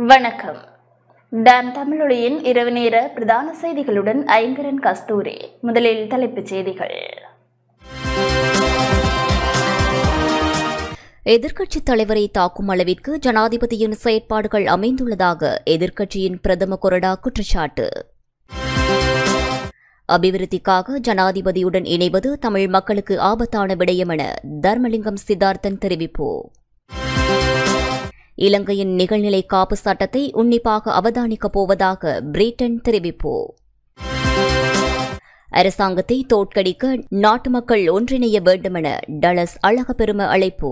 வணக்கம் டான் தமிழொலியின் இரவு நேர பிரதான செய்திகளுடன் ஐங்கரன் கஸ்தூரி முதலில் தலைப்புச் செய்திகள் எதிர்க்கட்சித் தலைவரை தாக்கும் அளவிற்கு ஜனாதிபதியின் செயற்பாடுகள் அமைந்துள்ளதாக எதிர்க்கட்சியின் பிரதம கொறடா குற்றச்சாட்டு அபிவிருத்திக்காக ஜனாதிபதியுடன் இணைவது தமிழ் மக்களுக்கு ஆபத்தான விடயம் என தர்மலிங்கம் சித்தார்த்தன் தெரிவிப்பு இலங்கையின் நிகழ்நிலை காப்பு சட்டத்தை உன்னிப்பாக அவதானிக்கப் போவதாக பிரிட்டன் தெரிவிப்பு அரசாங்கத்தை தோற்கடிக்க நாட்டு மக்கள் ஒன்றிணைய வேண்டுமென டலஸ் அழகப்பெரும அழைப்பு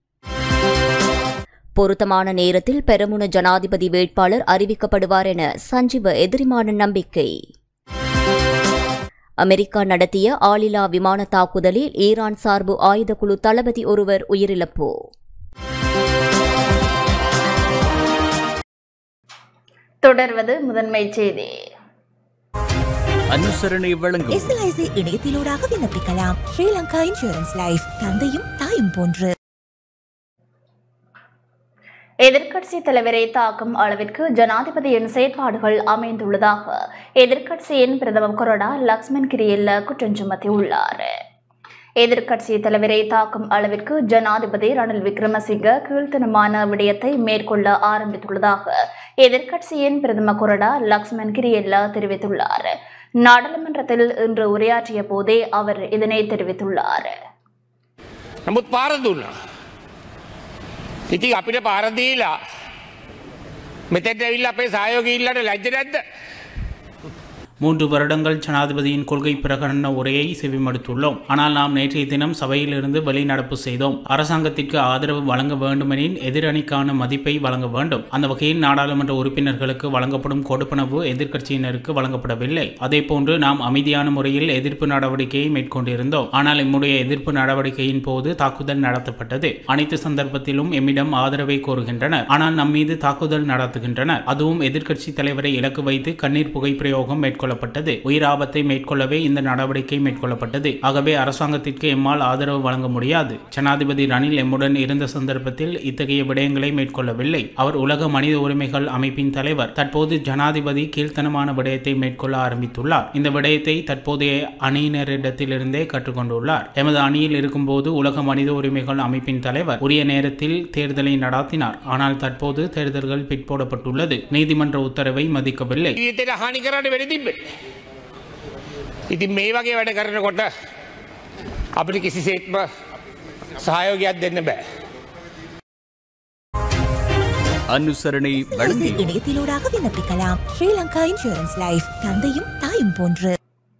பொருத்தமான நேரத்தில் பெரமுன ஜனாதிபதி வேட்பாளர் அறிவிக்கப்படுவார் என சஞ்சீவ எதிரிமான நம்பிக்கை அமெரிக்கா நடத்திய ஆளில்லா விமான தாக்குதலில் ஈரான் சார்பு ஆயுதக்குழு தளபதி ஒருவர் உயிரிழப்பு தொடர்வது முதன்மை செய்தி அனுசரணை வழங்கும் எஸ்எல்ஐசி இணையத்திலூடாக விண்ணப்பிக்கலாம் ஸ்ரீலங்கா இன்சூரன்ஸ் லைஃப் தந்தையும் தாயும் போன்று எதிர்க்கட்சி தலைவரை தாக்கும் அளவிற்கு ஜனாதிபதியின் செயற்பாடுகள் அமைந்துள்ளதாக எதிர்க்கட்சியின் பிரதம கொறடா லக்ஷ்மன் கிரியல்ல குற்றம் சுமத்தியுள்ளார் எதிர்க்கட்சி தலைவரை தாக்கும் அளவிற்கு ஜனாதிபதி ரணில் விக்ரமசிங்க கீழ்த்தனமான விடயத்தை மேற்கொள்ள ஆரம்பித்துள்ளதாக எதிர்க்கட்சியின் பிரதம கொறடா லக்ஷ்மன் கிரியல்ல தெரிவித்துள்ளார் நாடாளுமன்றத்தில் இன்று உரையாற்றிய போதே அவர் இதனை தெரிவித்துள்ளார் නමුත් පාර දුන්නා. ඉතින් අපිට පාරදීලා මෙතැට ඇවිල් අපේ සයෝගඉල්ලට ලැජ්ජ නැද්ද. மூன்று வருடங்கள் ஜனாதிபதியின் கொள்கை பிரகடன உரையை செவிமடுத்துள்ளோம் ஆனால் நாம் நேற்றைய தினம் சபையிலிருந்து வெளிநடப்பு செய்தோம் அரசாங்கத்திற்கு ஆதரவு வழங்க வேண்டுமெனின் எதிரணிக்கான மதிப்பை வழங்க வேண்டும் அந்த வகையில் நாடாளுமன்ற உறுப்பினர்களுக்கு வழங்கப்படும் கொடுப்பனவு எதிர்க்கட்சியினருக்கு வழங்கப்படவில்லை அதேபோன்று நாம் அமைதியான முறையில் எதிர்ப்பு நடவடிக்கையை மேற்கொண்டிருந்தோம் ஆனால் எம்முடைய எதிர்ப்பு நடவடிக்கையின் போது தாக்குதல் நடத்தப்பட்டது அனைத்து சந்தர்ப்பத்திலும் எம்மிடம் ஆதரவை கோருகின்றனர் ஆனால் நம் மீது தாக்குதல் நடத்துகின்றனர் அதுவும் எதிர்க்கட்சி தலைவரை இலக்கு வைத்து கண்ணீர் புகை பிரயோகம் மேற்கொள்ளப்பட்டது உயிர் ஆபத்தை மேற்கொள்ளவே இந்த நடவடிக்கை மேற்கொள்ளப்பட்டது ஆகவே அரசாங்கத்திற்கு எம்மால் ஆதரவு வழங்க முடியாது ஜனாதிபதி ரணில் எம்முடன் இருந்த சந்தர்ப்பத்தில் இத்தகைய விடயங்களை மேற்கொள்ளவில்லை அவர் உலக மனித உரிமைகள் அமைப்பின் தலைவர் தற்போது ஜனாதிபதி கீழ்த்தனமான விடயத்தை மேற்கொள்ள ஆரம்பித்துள்ளார் இந்த விடயத்தை தற்போதைய அணியினரிடத்திலிருந்தே கற்றுக்கொண்டுள்ளார் எமது அணியில் இருக்கும்போது உலக மனித உரிமைகள் அமைப்பின் தலைவர் உரிய நேரத்தில் தேர்தலை நடாத்தினார் ஆனால் தற்போது தேர்தல்கள் பிற்போடப்பட்டுள்ளது நீதிமன்ற உத்தரவை மதிக்கவில்லை ජීවිතයට හානි කරන්න වැඩ තිබ්බ. ඉතින් මේ වගේ වැඩ කරනකොට අපිට කිසි සේත්ම සහයෝගයක් දෙන්න බෑ. அனுசரணை எஸ்எல்ஐசி வழங்கி இணையத்திலூடாக விண்ணப்பிக்கலாம் ஸ்ரீலங்கா இன்சூரன்ஸ் லைஃப் தந்தையும் தாயும் போன்று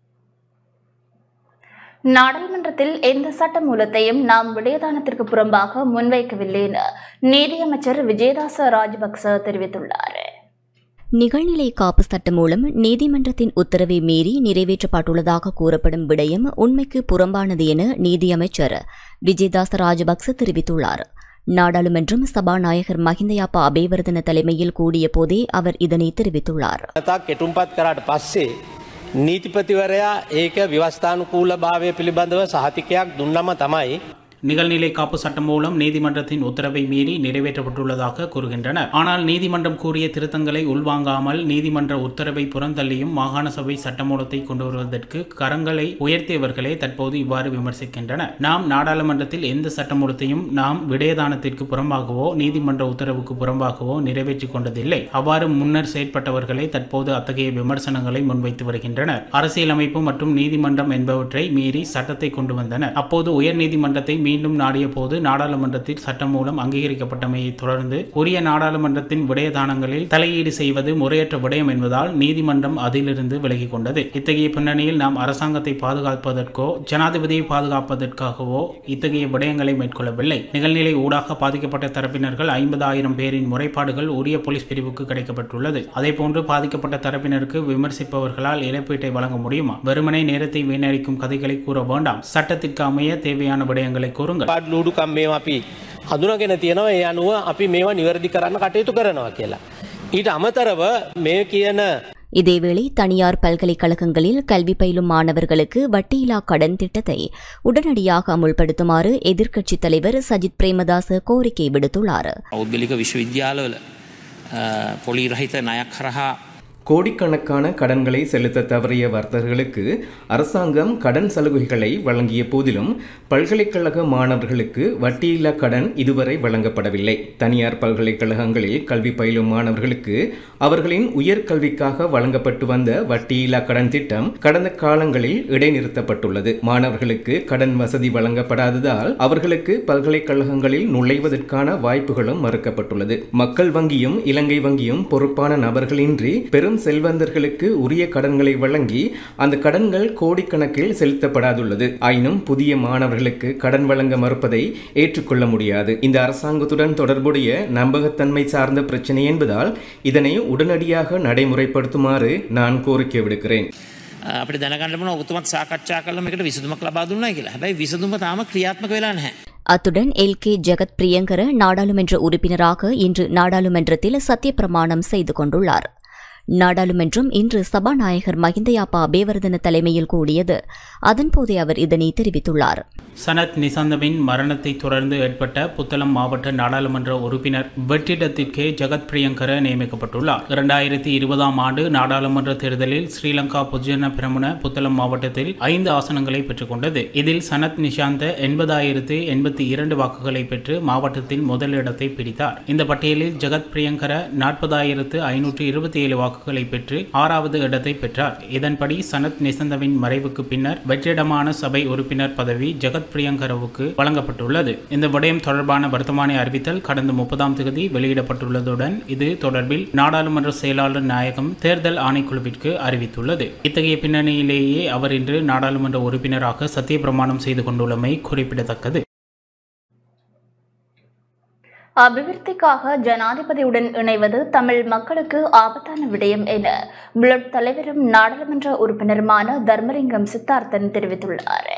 நாடாளுமன்றத்தில் எந்த சட்ட மூலத்தையும் நாம் விடயதானத்திற்கு புறம்பாக முன்வைக்கவில்லை என நீதியமைச்சர் விஜயதாச ராஜபக்ச தெரிவித்துள்ளார் நிகழ்நிலை காப்பு சட்டம் மூலம் நீதிமன்றத்தின் உத்தரவை மீறி நிறைவேற்றப்பட்டுள்ளதாக கூறப்படும் விடயம் உண்மைக்கு புறம்பானது என நீதியமைச்சர் விஜயதாச ராஜபக்ச தெரிவித்துள்ளார் நாடாளுமன்றம் சபாநாயகர் மஹிந்தயாப்பா அபேவர்தன தலைமையில் கூடிய போதே அவர் இதனை தெரிவித்துள்ளார் තා කෙටුම්පත් කරට පස්සේ නීතිපතිවරයා ඒක ව්‍යවස්ථානුකූල භාවය පිළිබඳව සහතිකයක් දුන්නම තමයි நிகழ்நிலை காப்பு சட்டம் மூலம் நீதிமன்றத்தின் உத்தரவை மீறி நிறைவேற்றப்பட்டுள்ளதாக கூறுகின்றனர் ஆனால் நீதிமன்றம் கூறிய திருத்தங்களை உள்வாங்காமல் நீதிமன்ற உத்தரவை புறந்தள்ளியும் மாகாண சபை சட்டமூலத்தை கொண்டு வருவதற்கு கரங்களை உயர்த்தியவர்களே தற்போது இவ்வாறு விமர்சிக்கின்றனர் நாம் நாடாளுமன்றத்தில் எந்த சட்டமூலத்தையும் நாம் விடயதானத்திற்கு புறம்பாகவோ நீதிமன்ற உத்தரவுக்கு புறம்பாகவோ நிறைவேற்றிக் கொண்டதில்லை அவ்வாறு முன்னர் செயற்பட்டவர்களே தற்போது அத்தகைய விமர்சனங்களை முன்வைத்து வருகின்றனர் அரசியலமைப்பு மற்றும் நீதிமன்றம் என்பவற்றை மீறி சட்டத்தை கொண்டு வந்தனர் அப்போது உயர் நீதிமன்றத்தை மீண்டும் நாடிய போது நாடாளுமன்றத்தில் சட்டம் மூலம் அங்கீகரிக்கப்பட்டமையை தொடர்ந்து உரிய நாடாளுமன்றத்தின் விடயதானங்களில் தலையீடு செய்வது முறையற்ற விடயம் என்பதால் நீதிமன்றம் அதிலிருந்து விலகிக் கொண்டது இத்தகைய பின்னணியில் நாம் அரசாங்கத்தை பாதுகாப்பதற்கோ ஜனாதிபதியை பாதுகாப்பதற்காகவோ இத்தகைய விடயங்களை மேற்கொள்ளவில்லை நிகழ்நிலை ஊடாக பாதிக்கப்பட்ட தரப்பினர்கள் ஐம்பதாயிரம் பேரின் முறைப்பாடுகள் உரிய போலீஸ் பிரிவுக்கு கிடைக்கப்பட்டுள்ளது அதேபோன்று பாதிக்கப்பட்ட தரப்பினருக்கு விமர்சிப்பவர்களால் இழப்பீட்டை வழங்க முடியுமா வெறுமனே நேரத்தை வீணடிக்கும் கதைகளை கூற வேண்டாம் சட்டத்திற்கு அமைய தேவையான விடயங்களை கூறுங்கள் පාඩ් ලූඩුකම් මේ අපි හඳුනගෙන තියෙනවා ඒ අනුව අපි මේවා නිවැරදි කරන්න කටයුතු කරනවා කියලා. ඊට අමතරව මේ කියන இதேவேளை தனியார் பல்கலைக்கழகங்களில் கல்வி பயிலும் மாணவர்களுக்கு வட்டியில்லா கடன் திட்டத்தை உடனடியாக அமுல்படுத்துமாறு எதிர்க்கட்சித் தலைவர் சஜித் பிரேமதாச கோரிக்கை விடுத்துள்ளார் පෞද්ගලික විශ්වවිද්‍යාලවල පොලි රහිත නයක් හරහා கோடிக்கணக்கான கடன்களை செலுத்த தவறிய வர்த்தகர்களுக்கு அரசாங்கம் கடன் சலுகைகளை வழங்கிய போதிலும் பல்கலைக்கழக மாணவர்களுக்கு வட்டியில்லா கடன் இதுவரை வழங்கப்படவில்லை தனியார் பல்கலைக்கழகங்களில் கல்வி பயிலும் மாணவர்களுக்கு அவர்களின் உயர்கல்விக்காக வழங்கப்பட்டு வந்த வட்டியில்லா கடன் திட்டம் கடந்த காலங்களில் இடைநிறுத்தப்பட்டுள்ளது மாணவர்களுக்கு கடன் வசதி வழங்கப்படாததால் அவர்களுக்கு பல்கலைக்கழகங்களில் நுழைவதற்கான வாய்ப்புகளும் மறுக்கப்பட்டுள்ளது மக்கள் வங்கியும் இலங்கை வங்கியும் பொறுப்பான நபர்களின்றி பெரும் செல்வந்தர்களுக்கு உரிய கடன்களை வழங்கி அந்த கடன்கள் கோடிக்கணக்கில் செலுத்தப்படாதுள்ளது ஆயினும் புதிய மாணவர்களுக்கு கடன் வழங்க மறுப்பதை ஏற்றுக்கொள்ள முடியாது இந்த அரசாங்கத்துடன் தொடர்புடைய நம்பகத்தன்மை சார்ந்த பிரச்சனை என்பதால் இதனை உடனடியாக நடைமுறைப்படுத்துமாறு நான் கோரிக்கை விடுக்கிறேன் අපට දැනගන්නම ඔබතුමත් සාකච්ඡා කලම එකට විසඳුමක් ලබා දුන්නා කියලා හැබැයි විසඳුම තාම ක්‍රියාත්මක වෙලා නැහැ. அத்துடன் எல் கே ஜெகத் பிரியங்கர நாடாளுமன்ற உறுப்பினராக இன்று நாடாளுமன்றத்தில் சத்தியப்பிரமாணம் செய்து கொண்டுள்ளார் நாடாளுமன்றம் இன்று சபாநாயகர் மகிந்தயாப்பா அபேவர்தன தலைமையில் கூடியது அதன்போதே அவர் இதனை தெரிவித்துள்ளார் சனத் நிசந்தவின் மரணத்தை தொடர்ந்து ஏற்பட்ட புத்தளம் மாவட்ட நாடாளுமன்ற உறுப்பினர் வெற்றிடத்திற்கே ஜெகத் பிரியங்கர நியமிக்கப்பட்டுள்ளார் இரண்டாயிரத்தி இருபதாம் ஆண்டு நாடாளுமன்ற தேர்தலில் ஸ்ரீலங்கா பொதுஜன பிரமுன புத்தளம் மாவட்டத்தில் ஐந்து ஆசனங்களை பெற்றுக்கொண்டது இதில் சனத் நிஷாந்த எண்பதாயிரத்து எண்பத்தி இரண்டு வாக்குகளை பெற்று மாவட்டத்தில் முதலிடத்தை பிடித்தார் இந்த பட்டியலில் ஜெகத் பிரியங்கர நாற்பதாயிரத்து ஐநூற்று இருபத்தி ஏழு வாக்குகளை பெற்று ஆறாவது இடத்தை பெற்றார் இதன்படி சனத் நிசந்தவின் மறைவுக்கு பின்னர் வெற்றிடமான சபை உறுப்பினர் பதவி ஜெகத் பிரியங்கரவுக்கு வழங்கப்பட்டுள்ளது இந்த விடயம் தொடர்பான வர்த்தமானி அறிவித்தல் கடந்த முப்பதாம் தேதி வெளியிடப்பட்டுள்ளதுடன் இது தொடர்பில் நாடாளுமன்ற செயலாளர் நாயகம் தேர்தல் ஆணைக்குழுவிற்கு அறிவித்துள்ளது இத்தகைய பின்னணியிலேயே அவர் இன்று நாடாளுமன்ற உறுப்பினராக சத்தியப்பிரமாணம் செய்து கொண்டுள்ளமை குறிப்பிடத்தக்கது அபிவிருத்திக்காக ஜனாதிபதியுடன் இணைவது தமிழ் மக்களுக்கு ஆபத்தான விடயம் என புளட் தலைவரும் நாடாளுமன்ற உறுப்பினருமான தர்மலிங்கம் சித்தார்த்தன் தெரிவித்துள்ளார்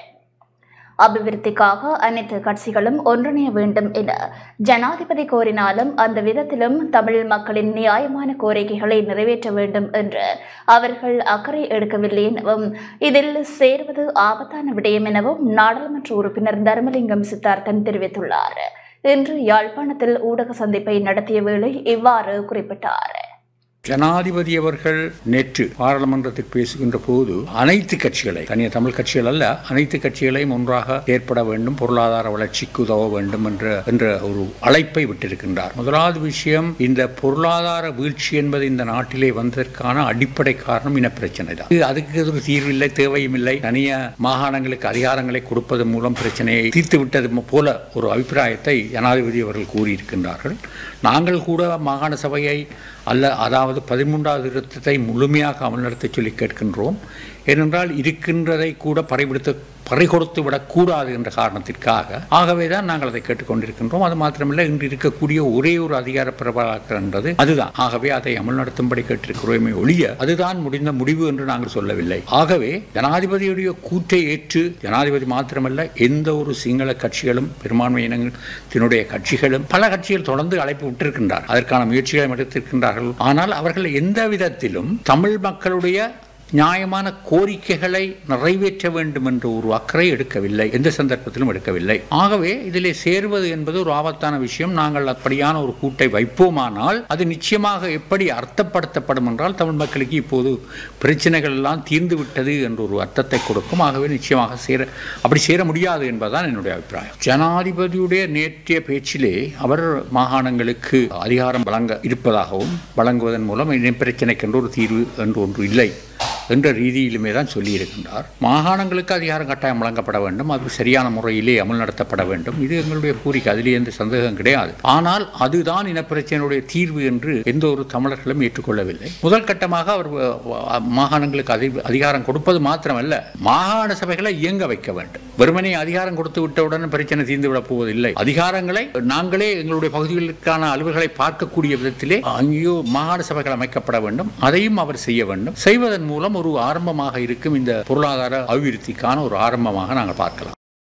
அபிவிருத்திக்காக அனைத்து கட்சிகளும் ஒன்றிணைய வேண்டும் என ஜனாதிபதி கோரினாலும் அந்த விதத்திலும் தமிழ் மக்களின் நியாயமான கோரிக்கைகளை நிறைவேற்ற வேண்டும் என்று அவர்கள் அக்கறை எடுக்கவில்லை எனவும் இதில் சேர்வது ஆபத்தான விடயம் எனவும் நாடாளுமன்ற உறுப்பினர் தர்மலிங்கம் சித்தார்த்தன் தெரிவித்துள்ளார் இன்று யாழ்ப்பாணத்தில் ஊடக சந்திப்பை நடத்திய வேளை இவ்வாறு குறிப்பிட்டார் ஜனாதிபதி அவர்கள் நேற்று பாராளுமன்றத்தில் பேசுகின்ற போது அனைத்து கட்சிகளை தனிய தமிழ் கட்சிகள் அல்ல அனைத்து கட்சிகளையும் ஒன்றாக ஏற்பட வேண்டும் பொருளாதார வளர்ச்சிக்கு உதவ வேண்டும் என்ற என்ற ஒரு அழைப்பை விட்டிருக்கின்றார் முதலாவது விஷயம் இந்த பொருளாதார வீழ்ச்சி என்பது இந்த நாட்டிலே வந்ததற்கான அடிப்படை காரணம் இனப்பிரச்சனை தான் இது அதுக்கு ஒரு தீர்வில்லை தேவையும் இல்லை தனிய மாகாணங்களுக்கு அதிகாரங்களை கொடுப்பதன் மூலம் பிரச்சனையை தீர்த்து விட்டது போல ஒரு அபிப்பிராயத்தை ஜனாதிபதி அவர்கள் கூறியிருக்கின்றார்கள் நாங்கள் கூட மாகாண சபையை அல்ல அதாவது பதிமூன்றாவது திருத்தத்தை முழுமையாக அமல்நடத்த சொல்லி கேட்கின்றோம் ஏனென்றால் இருக்கின்றதை கூட பறைபிடித்து பறை கொடுத்து விடக்கூடாது என்ற காரணத்திற்காக ஆகவே தான் நாங்கள் அதை கேட்டுக்கொண்டிருக்கின்றோம் அது மாத்திரமல்ல இன்று இருக்கக்கூடிய ஒரே ஒரு அதிகார பிரபாகர் என்றது அதுதான் ஆகவே அதை அமல்நடத்தும்படி கேட்டிருக்கிறோமே ஒழிய அதுதான் முடிந்த முடிவு என்று நாங்கள் சொல்லவில்லை ஆகவே ஜனாதிபதியுடைய கூற்றை ஏற்று ஜனாதிபதி மாத்திரமல்ல எந்த ஒரு சிங்கள கட்சிகளும் பெரும்பான்மை இனத்தினுடைய கட்சிகளும் பல கட்சிகள் தொடர்ந்து அழைப்பு விட்டிருக்கின்றார் அதற்கான முயற்சிகளை எடுத்திருக்கின்றார்கள் ஆனால் அவர்கள் எந்த விதத்திலும் தமிழ் மக்களுடைய நியாயமான கோரிக்கைகளை நிறைவேற்ற வேண்டும் என்ற ஒரு அக்கறை எடுக்கவில்லை எந்த சந்தர்ப்பத்திலும் எடுக்கவில்லை ஆகவே இதிலே சேர்வது என்பது ஒரு ஆபத்தான விஷயம் நாங்கள் அப்படியான ஒரு கூட்டை வைப்போமானால் அது நிச்சயமாக எப்படி அர்த்தப்படுத்தப்படும் என்றால் தமிழ் மக்களுக்கு இப்போது பிரச்சனைகள் எல்லாம் தீர்ந்து விட்டது என்ற ஒரு அர்த்தத்தை கொடுக்கும் ஆகவே நிச்சயமாக சேர அப்படி சேர முடியாது என்பதுதான் என்னுடைய அபிப்பிராயம் ஜனாதிபதியுடைய நேற்றைய பேச்சிலே அவர் மாகாணங்களுக்கு அதிகாரம் வழங்க இருப்பதாகவும் வழங்குவதன் மூலம் இனப்பிரச்சனைக்கென்று ஒரு தீர்வு என்று ஒன்று இல்லை என்ற ரீதியிலுமே தான் சொல்லியிருக்கின்றார் மாகாணங்களுக்கு அதிகாரம் கட்டாயம் வழங்கப்பட வேண்டும் அது சரியான முறையிலே அமல் நடத்தப்பட வேண்டும் இது எங்களுடைய கோரிக்கை அதிலே எந்த சந்தேகம் கிடையாது ஆனால் அதுதான் இனப்பிரச்சனையுடைய தீர்வு என்று எந்த ஒரு தமிழர்களும் ஏற்றுக்கொள்ளவில்லை முதல் கட்டமாக அவர் அஹ், மாகாணங்களுக்கு அதி அதிகாரம் கொடுப்பது மாத்திரமல்ல மாகாண சபைகளை இயங்க வைக்க வேண்டும் வெறுமனே அதிகாரம் கொடுத்து விட்டவுடன் பிரச்சனை தீர்ந்து விடப் போவதில்லை அதிகாரங்களை நாங்களே எங்களுடைய பகுதிகளுக்கான அலுவல்களை பார்க்கக்கூடிய விதத்திலே அங்கேயோ மாகாண சபைகள் அமைக்கப்பட வேண்டும் அதையும் அவர் செய்ய வேண்டும் செய்வதன் மூலம் ஒரு ஆரம்பமாக இருக்கும் இந்த பொருளாதார அபிவிருத்திக்கான ஒரு ஆரம்பமாக நாங்கள் பார்க்கலாம்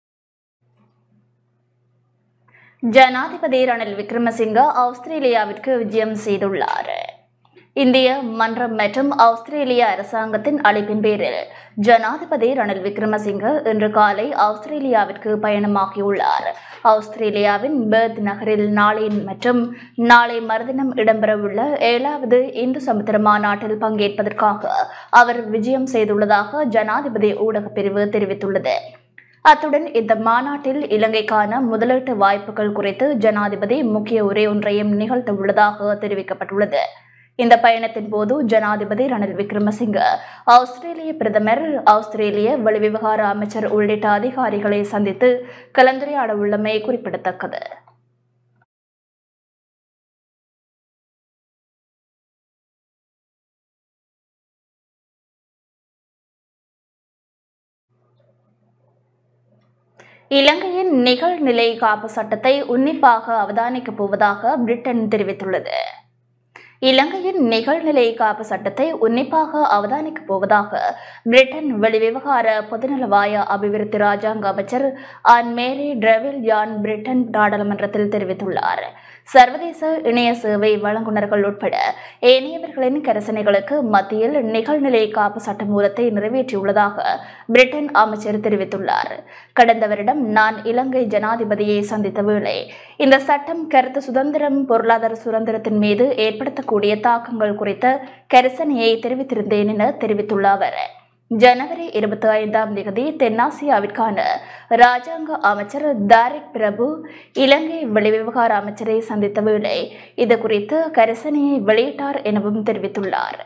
ஜனாதிபதி ரணில் விக்ரமசிங்க ஆஸ்திரேலியாவிற்கு விஜயம் செய்துள்ளார் இந்திய மன்றம் மற்றும் ஆஸ்திரேலிய அரசாங்கத்தின் அழைப்பின் பேரில் ஜனாதிபதி ரணில் விக்ரமசிங்க இன்று காலை ஆஸ்திரேலியாவிற்கு பயணமாகியுள்ளார் ஆஸ்திரேலியாவின் பெர்த் நகரில் நாளை மற்றும் நாளை மறுதினம் இடம்பெறவுள்ள ஏழாவது இந்து சமுத்திர மாநாட்டில் பங்கேற்பதற்காக அவர் விஜயம் செய்துள்ளதாக ஜனாதிபதி ஊடகப் பிரிவு தெரிவித்துள்ளது அத்துடன் இந்த மாநாட்டில் இலங்கைக்கான முதலீட்டு வாய்ப்புகள் குறித்து ஜனாதிபதி முக்கிய உரை ஒன்றையும் நிகழ்த்த உள்ளதாக தெரிவிக்கப்பட்டுள்ளது இந்த பயணத்தின் போது ஜனாதிபதி ரணில் விக்ரமசிங்க ஆஸ்திரேலிய பிரதமர் ஆஸ்திரேலிய வெளிவிவகார அமைச்சர் உள்ளிட்ட அதிகாரிகளை சந்தித்து கலந்துரையாட உள்ளமை குறிப்பிடத்தக்கது இலங்கையின் நிகழ்நிலை காப்பு சட்டத்தை உன்னிப்பாக அவதானிக்கப் போவதாக பிரிட்டன் தெரிவித்துள்ளது இலங்கையின் நிகழ்நிலை காப்பு சட்டத்தை உன்னிப்பாக அவதானிக்கப் போவதாக பிரிட்டன் வெளிவிவகார பொதுநலவாய அபிவிருத்தி ராஜாங்க அமைச்சர் ஆன் மேரி டிரவில் யான் பிரிட்டன் நாடாளுமன்றத்தில் தெரிவித்துள்ளார் சர்வதேச இணைய சேவை வழங்குநர்கள் உட்பட ஏனையவர்களின் கரசனைகளுக்கு மத்தியில் நிகழ்நிலை காப்பு சட்டமூலத்தை நிறைவேற்றியுள்ளதாக பிரிட்டன் அமைச்சர் தெரிவித்துள்ளார் கடந்த வருடம் நான் இலங்கை ஜனாதிபதியை சந்தித்த வேளை இந்த சட்டம் கருத்து சுதந்திரம் பொருளாதார சுதந்திரத்தின் மீது ஏற்படுத்தக்கூடிய தாக்கங்கள் குறித்த கரிசனையை தெரிவித்திருந்தேன் என தெரிவித்துள்ள அவர் ஜனவரி இருபத்தி ஐந்தாம் தேதி தென்னாசியாவிற்கான ராஜாங்க அமைச்சர் தாரிக் பிரபு இலங்கை வெளிவிவகார அமைச்சரை சந்தித்த வேளை இது குறித்து கரிசனையை வெளியிட்டார் எனவும் தெரிவித்துள்ளார்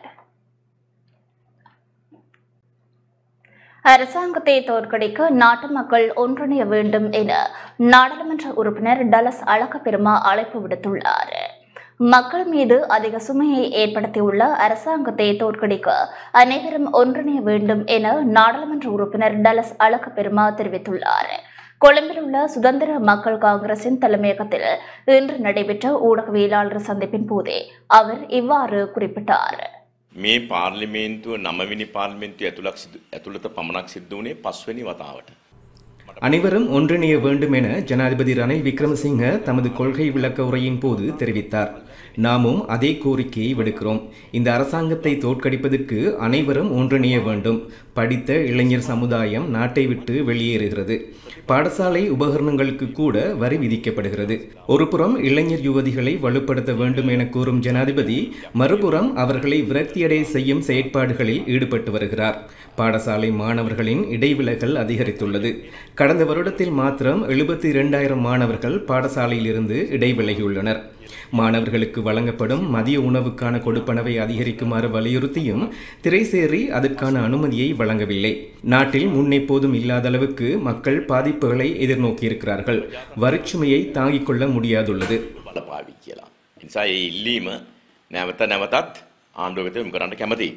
அரசாங்கத்தை தோற்கடிக்க நாட்டு மக்கள் ஒன்றிணைய வேண்டும் என நாடாளுமன்ற உறுப்பினர் டலஸ் அழகப்பெருமா அழைப்பு விடுத்துள்ளார் மக்கள் மீது அதிக சுமையை ஏற்படுத்தியுள்ள அரசாங்கத்தை தோற்கடிக்க அனைவரும் ஒன்றிணைய வேண்டும் என நாடாளுமன்ற உறுப்பினர் டலஸ் அழகப்பெருமா தெரிவித்துள்ளார் கொழும்பில் உள்ள சுதந்திர மக்கள் காங்கிரசின் தலைமையகத்தில் இன்று நடைபெற்ற ஊடகவியலாளர் சந்திப்பின் போதே அவர் இவ்வாறு குறிப்பிட்டார் මේ පාර්ලිමේන්තුව නමවිනි පාර්ලිමේන්තු ඇතුළක් සිදු ඇතුළත පමණක් සිද්ධ වනේ පස්වනි වතාවට. அனைவரும் ஒன்றிணைய வேண்டும் என ஜனாதிபதி ரணில் விக்ரமசிங்க தமது கொள்கை விளக்க உரையின் போது தெரிவித்தார் நாமும் அதே கோரிக்கையை விடுக்கிறோம் இந்த அரசாங்கத்தை தோற்கடிப்பதற்கு அனைவரும் ஒன்றிணைய வேண்டும் படித்த இளைஞர் சமுதாயம் நாட்டை விட்டு வெளியேறுகிறது பாடசாலை உபகரணங்களுக்கு கூட வரி விதிக்கப்படுகிறது ஒருபுறம் இளைஞர் யுவதிகளை வலுப்படுத்த வேண்டும் என கூறும் ஜனாதிபதி மறுபுறம் அவர்களை விரக்தியடை செய்யும் செயற்பாடுகளில் ஈடுபட்டு வருகிறார் பாடசாலை மாணவர்களின் இடைவிலகல் அதிகரித்துள்ளது கடந்த வருடத்தில் மாத்திரம் எழுபத்தி இரண்டாயிரம் மாணவர்கள் பாடசாலையில் இருந்து இடைவிலகியுள்ளனர் மாணவர்களுக்கு வழங்கப்படும் மதிய உணவுக்கான கொடுப்பனவை அதிகரிக்குமாறு வலியுறுத்தியும் திரைசேரி அதற்கான அனுமதியை வழங்கவில்லை நாட்டில் முன்னெப்போதும் இல்லாத அளவுக்கு மக்கள் பாதிப்புகளை எதிர்நோக்கியிருக்கிறார்கள் வரிச்சுமையை தாங்கிக் கொள்ள முடியாதுள்ளது බලපාවි කියලා. නිසා ඒ ඉල්ලීම නැවත නැවතත් ආණ්ඩුව වෙත යොමු කරන්න කැමතියි.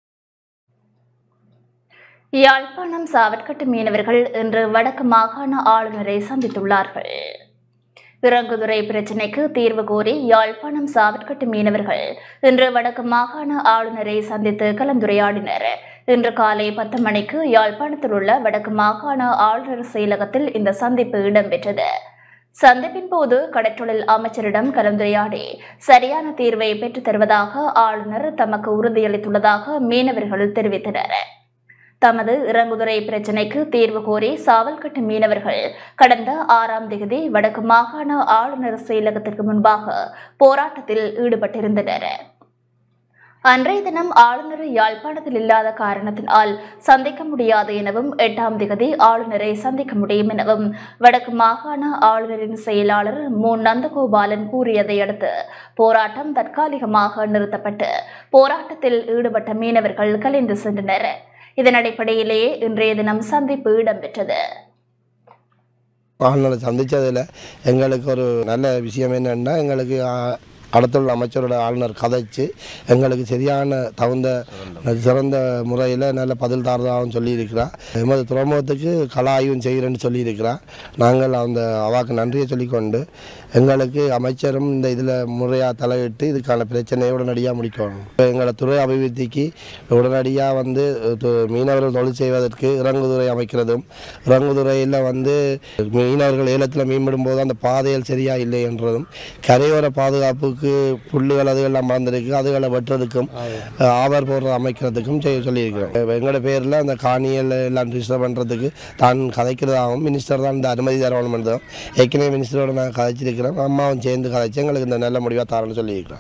யாழ்ப்பாணம் சாவற்கட்டு மீனவர்கள் இன்று வடக்கு மாகாண ஆளுநரை சந்தித்துள்ளார்கள் இறங்குதுறை பிரச்சினைக்கு தீர்வு கோரி யாழ்ப்பாணம் சாவற்கட்டு மீனவர்கள் இன்று வடக்கு மாகாண ஆளுநரை சந்தித்து கலந்துரையாடினர் இன்று காலை பத்து மணிக்கு யாழ்ப்பாணத்தில் உள்ள வடக்கு மாகாண ஆளுநர் செயலகத்தில் இந்த சந்திப்பு இடம்பெற்றது சந்திப்பின் போது கடற்றொழில் அமைச்சரிடம் கலந்துரையாடி சரியான தீர்வை பெற்றுத் தருவதாக ஆளுநர் தமக்கு உறுதியளித்துள்ளதாக மீனவர்கள் தெரிவித்தனர் தமது இறங்குதுறை பிரச்சினைக்கு தீர்வு கோரி சாவல்கட்டு மீனவர்கள் கடந்த ஆறாம் தேதி வடக்கு மாகாண ஆளுநர் செயலகத்திற்கு முன்பாக போராட்டத்தில் ஈடுபட்டிருந்தனர் அன்றைய தினம் ஆளுநர் யாழ்ப்பாணத்தில் இல்லாத காரணத்தினால் சந்திக்க முடியாது எனவும் எட்டாம் திகதி ஆளுநரை சந்திக்க முடியும் எனவும் வடக்கு மாகாண ஆளுநரின் செயலாளர் மு நந்தகோபாலன் கூறியதை அடுத்து போராட்டம் தற்காலிகமாக நிறுத்தப்பட்டு போராட்டத்தில் ஈடுபட்ட மீனவர்கள் கலைந்து சென்றனர் இதன் அடிப்படையிலேயே இன்றைய தினம் சந்திப்பு இடம்பெற்றது ஆளுநரை சந்தித்ததில் எங்களுக்கு ஒரு நல்ல விஷயம் என்னென்னா எங்களுக்கு ஆ, அடுத்துள்ள அமைச்சரோட ஆளுநர் கதைச்சு எங்களுக்கு சரியான தகுந்த சிறந்த முறையில் நல்ல பதில் தாரதாகவும் சொல்லியிருக்கிறார் எமது துறைமுகத்துக்கு கல ஆய்வும் செய்கிறேன்னு சொல்லியிருக்கிறார் நாங்கள் அந்த அவாக்கு நன்றியை சொல்லிக்கொண்டு எங்களுக்கு அமைச்சரும் இந்த இதில் முறையாக தலையிட்டு இதுக்கான பிரச்சனையை உடனடியாக முடிக்கணும் இப்போ எங்களை துறை அபிவிருத்திக்கு உடனடியாக வந்து து- மீனவர்கள் தொழில் செய்வதற்கு இறங்குதுறை அமைக்கிறதும் இறங்குதுறையில் வந்து மீனவர்கள் ஏலத்தில் மீன்பிடும் போது அந்த பாதைகள் சரியாக இல்லை என்றதும் கரையோர பாதுகாப்புக்கு முன்னுக்கு புல்லுகள் அதுகள்லாம் வளர்ந்துருக்கு அதுகளை வெட்டுறதுக்கும் அஹ், ஆவர் போடுற அமைக்கிறதுக்கும் செய்ய சொல்லியிருக்கிறோம் இப்ப எங்களோட பேரில் அந்த காணிகள் எல்லாம் ரிஜிஸ்டர் பண்ணுறதுக்கு தான் கதைக்கிறதாகவும் மினிஸ்டர் தான் இந்த அனுமதி தரணும் தான் ஏற்கனவே மினிஸ்டரோட நான் கதைச்சிருக்கிறேன் அம்மாவும் சேர்ந்து கதைச்சு எங்களுக்கு இந்த நல்ல முடிவாக தரேன்னு சொல்லியிருக்கிறேன்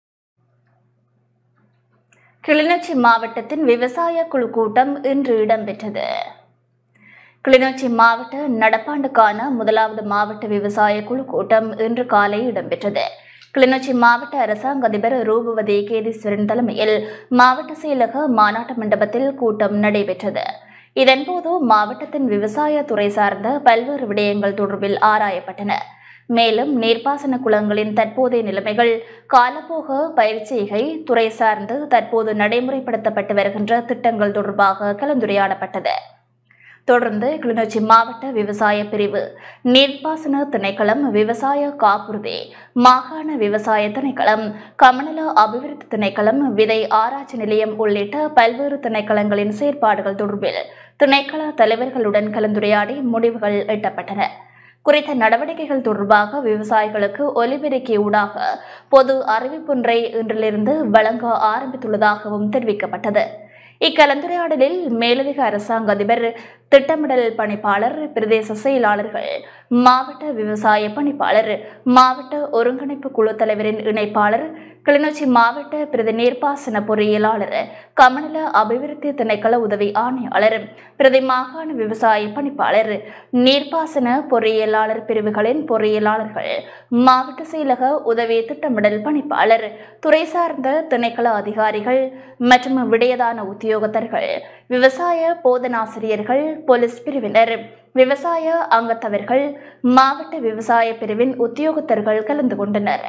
கிளிநொச்சி மாவட்டத்தின் விவசாய குழு கூட்டம் இன்று இடம்பெற்றது கிளிநொச்சி மாவட்ட நடப்பாண்டுக்கான முதலாவது மாவட்ட விவசாய குழு கூட்டம் இன்று காலை இடம்பெற்றது கிளிநொச்சி மாவட்ட அரசாங்க அதிபர் ரூபவதி கேதீஸ்வரன் தலைமையில் மாவட்ட செயலக மாநாட்டு மண்டபத்தில் கூட்டம் நடைபெற்றது இதன்போது மாவட்டத்தின் விவசாய துறை சார்ந்த பல்வேறு விடயங்கள் தொடர்பில் ஆராயப்பட்டன மேலும் நீர்ப்பாசன குளங்களின் தற்போதைய நிலைமைகள் காலப்போக பயிற்சிகை துறை சார்ந்து தற்போது நடைமுறைப்படுத்தப்பட்டு வருகின்ற திட்டங்கள் தொடர்பாக கலந்துரையாடப்பட்டது தொடர்ந்து கிளிநொச்சி மாவட்ட விவசாய பிரிவு நீர்ப்பாசன திணைக்களம் விவசாய காப்புறுதி மாகாண விவசாய திணைக்களம் கமநல அபிவிருத்தி திணைக்களம் விதை ஆராய்ச்சி நிலையம் உள்ளிட்ட பல்வேறு திணைக்களங்களின் செயற்பாடுகள் தொடர்பில் திணைக்கள தலைவர்களுடன் கலந்துரையாடி முடிவுகள் எட்டப்பட்டன குறித்த நடவடிக்கைகள் தொடர்பாக விவசாயிகளுக்கு ஒலிபெருக்கி ஊடாக பொது அறிவிப்பொன்றை இன்றிலிருந்து வழங்க ஆரம்பித்துள்ளதாகவும் தெரிவிக்கப்பட்டது இக்கலந்துரையாடலில் மேலதிக அரசாங்க அதிபர் திட்டமிடல் பணிப்பாளர் பிரதேச செயலாளர்கள் மாவட்ட விவசாய பணிப்பாளர் மாவட்ட ஒருங்கிணைப்பு குழு தலைவரின் இணைப்பாளர் கிளிநொச்சி மாவட்ட பிரதி நீர்ப்பாசன பொறியியலாளர் கமநல அபிவிருத்தி திணைக்கள உதவி ஆணையாளர் பிரதி மாகாண விவசாய பணிப்பாளர் நீர்ப்பாசன பொறியியலாளர் பிரிவுகளின் பொறியியலாளர்கள் மாவட்ட செயலக உதவி திட்டமிடல் பணிப்பாளர் துறை சார்ந்த திணைக்கள அதிகாரிகள் மற்றும் விடயதான உத்தியோகத்தர்கள் விவசாய போதனாசிரியர்கள் போலீஸ் பிரிவினர் விவசாய அங்கத்தவர்கள் மாவட்ட விவசாய பிரிவின் உத்தியோகத்தர்கள் கலந்து கொண்டனர்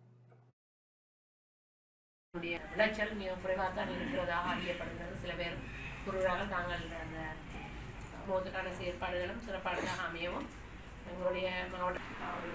நம்முடைய விளைச்சல் மிக குறைவாக தான் இருக்கிறதாக அறியப்படுகிறது சில பேர் கூறுகிறார்கள் நாங்கள் அந்த மோதுக்கான செயற்பாடுகளும் சிறப்பானதாக அமையவும் எங்களுடைய மாவட்ட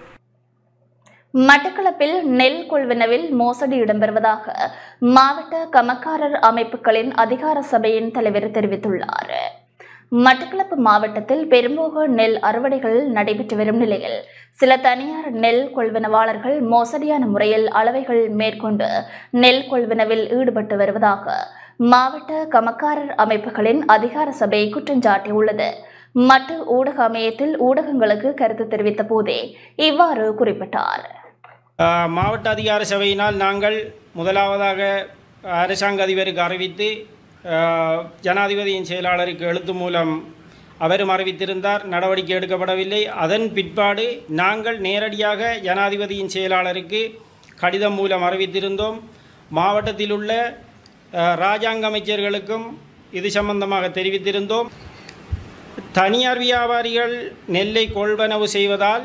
மட்டக்களப்பில் நெல் கொள்வனவில் மோசடி இடம்பெறுவதாக மாவட்ட கமக்காரர் அமைப்புகளின் அதிகார சபையின் தலைவர் தெரிவித்துள்ளார் மட்டக்களப்பு மாவட்டத்தில் பெரும்போக நெல் அறுவடைகள் நடைபெற்று வரும் நிலையில் சில தனியார் நெல் கொள்வனவாளர்கள் மோசடியான முறையில் அளவைகள் மேற்கொண்டு நெல் கொள்வனவில் ஈடுபட்டு வருவதாக மாவட்ட கமக்காரர் அமைப்புகளின் அதிகார சபை குற்றஞ்சாட்டியுள்ளது மட்டு ஊடக அமையத்தில் ஊடகங்களுக்கு கருத்து தெரிவித்த போதே இவ்வாறு குறிப்பிட்டார் ஆஹ் மாவட்ட அதிகார சபையினால் நாங்கள் முதலாவதாக அரசாங்க அதிபருக்கு அறிவித்து ஆஹ் ஜனாதிபதியின் செயலாளருக்கு எழுத்து மூலம் அவரும் அறிவித்திருந்தார் நடவடிக்கை எடுக்கப்படவில்லை அதன் பிற்பாடு நாங்கள் நேரடியாக ஜனாதிபதியின் செயலாளருக்கு கடிதம் மூலம் அறிவித்திருந்தோம் மாவட்டத்தில் உள்ள ஆஹ் ராஜாங்க அமைச்சர்களுக்கும் இது சம்பந்தமாக தெரிவித்திருந்தோம் தனியார் வியாபாரிகள் நெல்லை கொள்வனவு செய்வதால்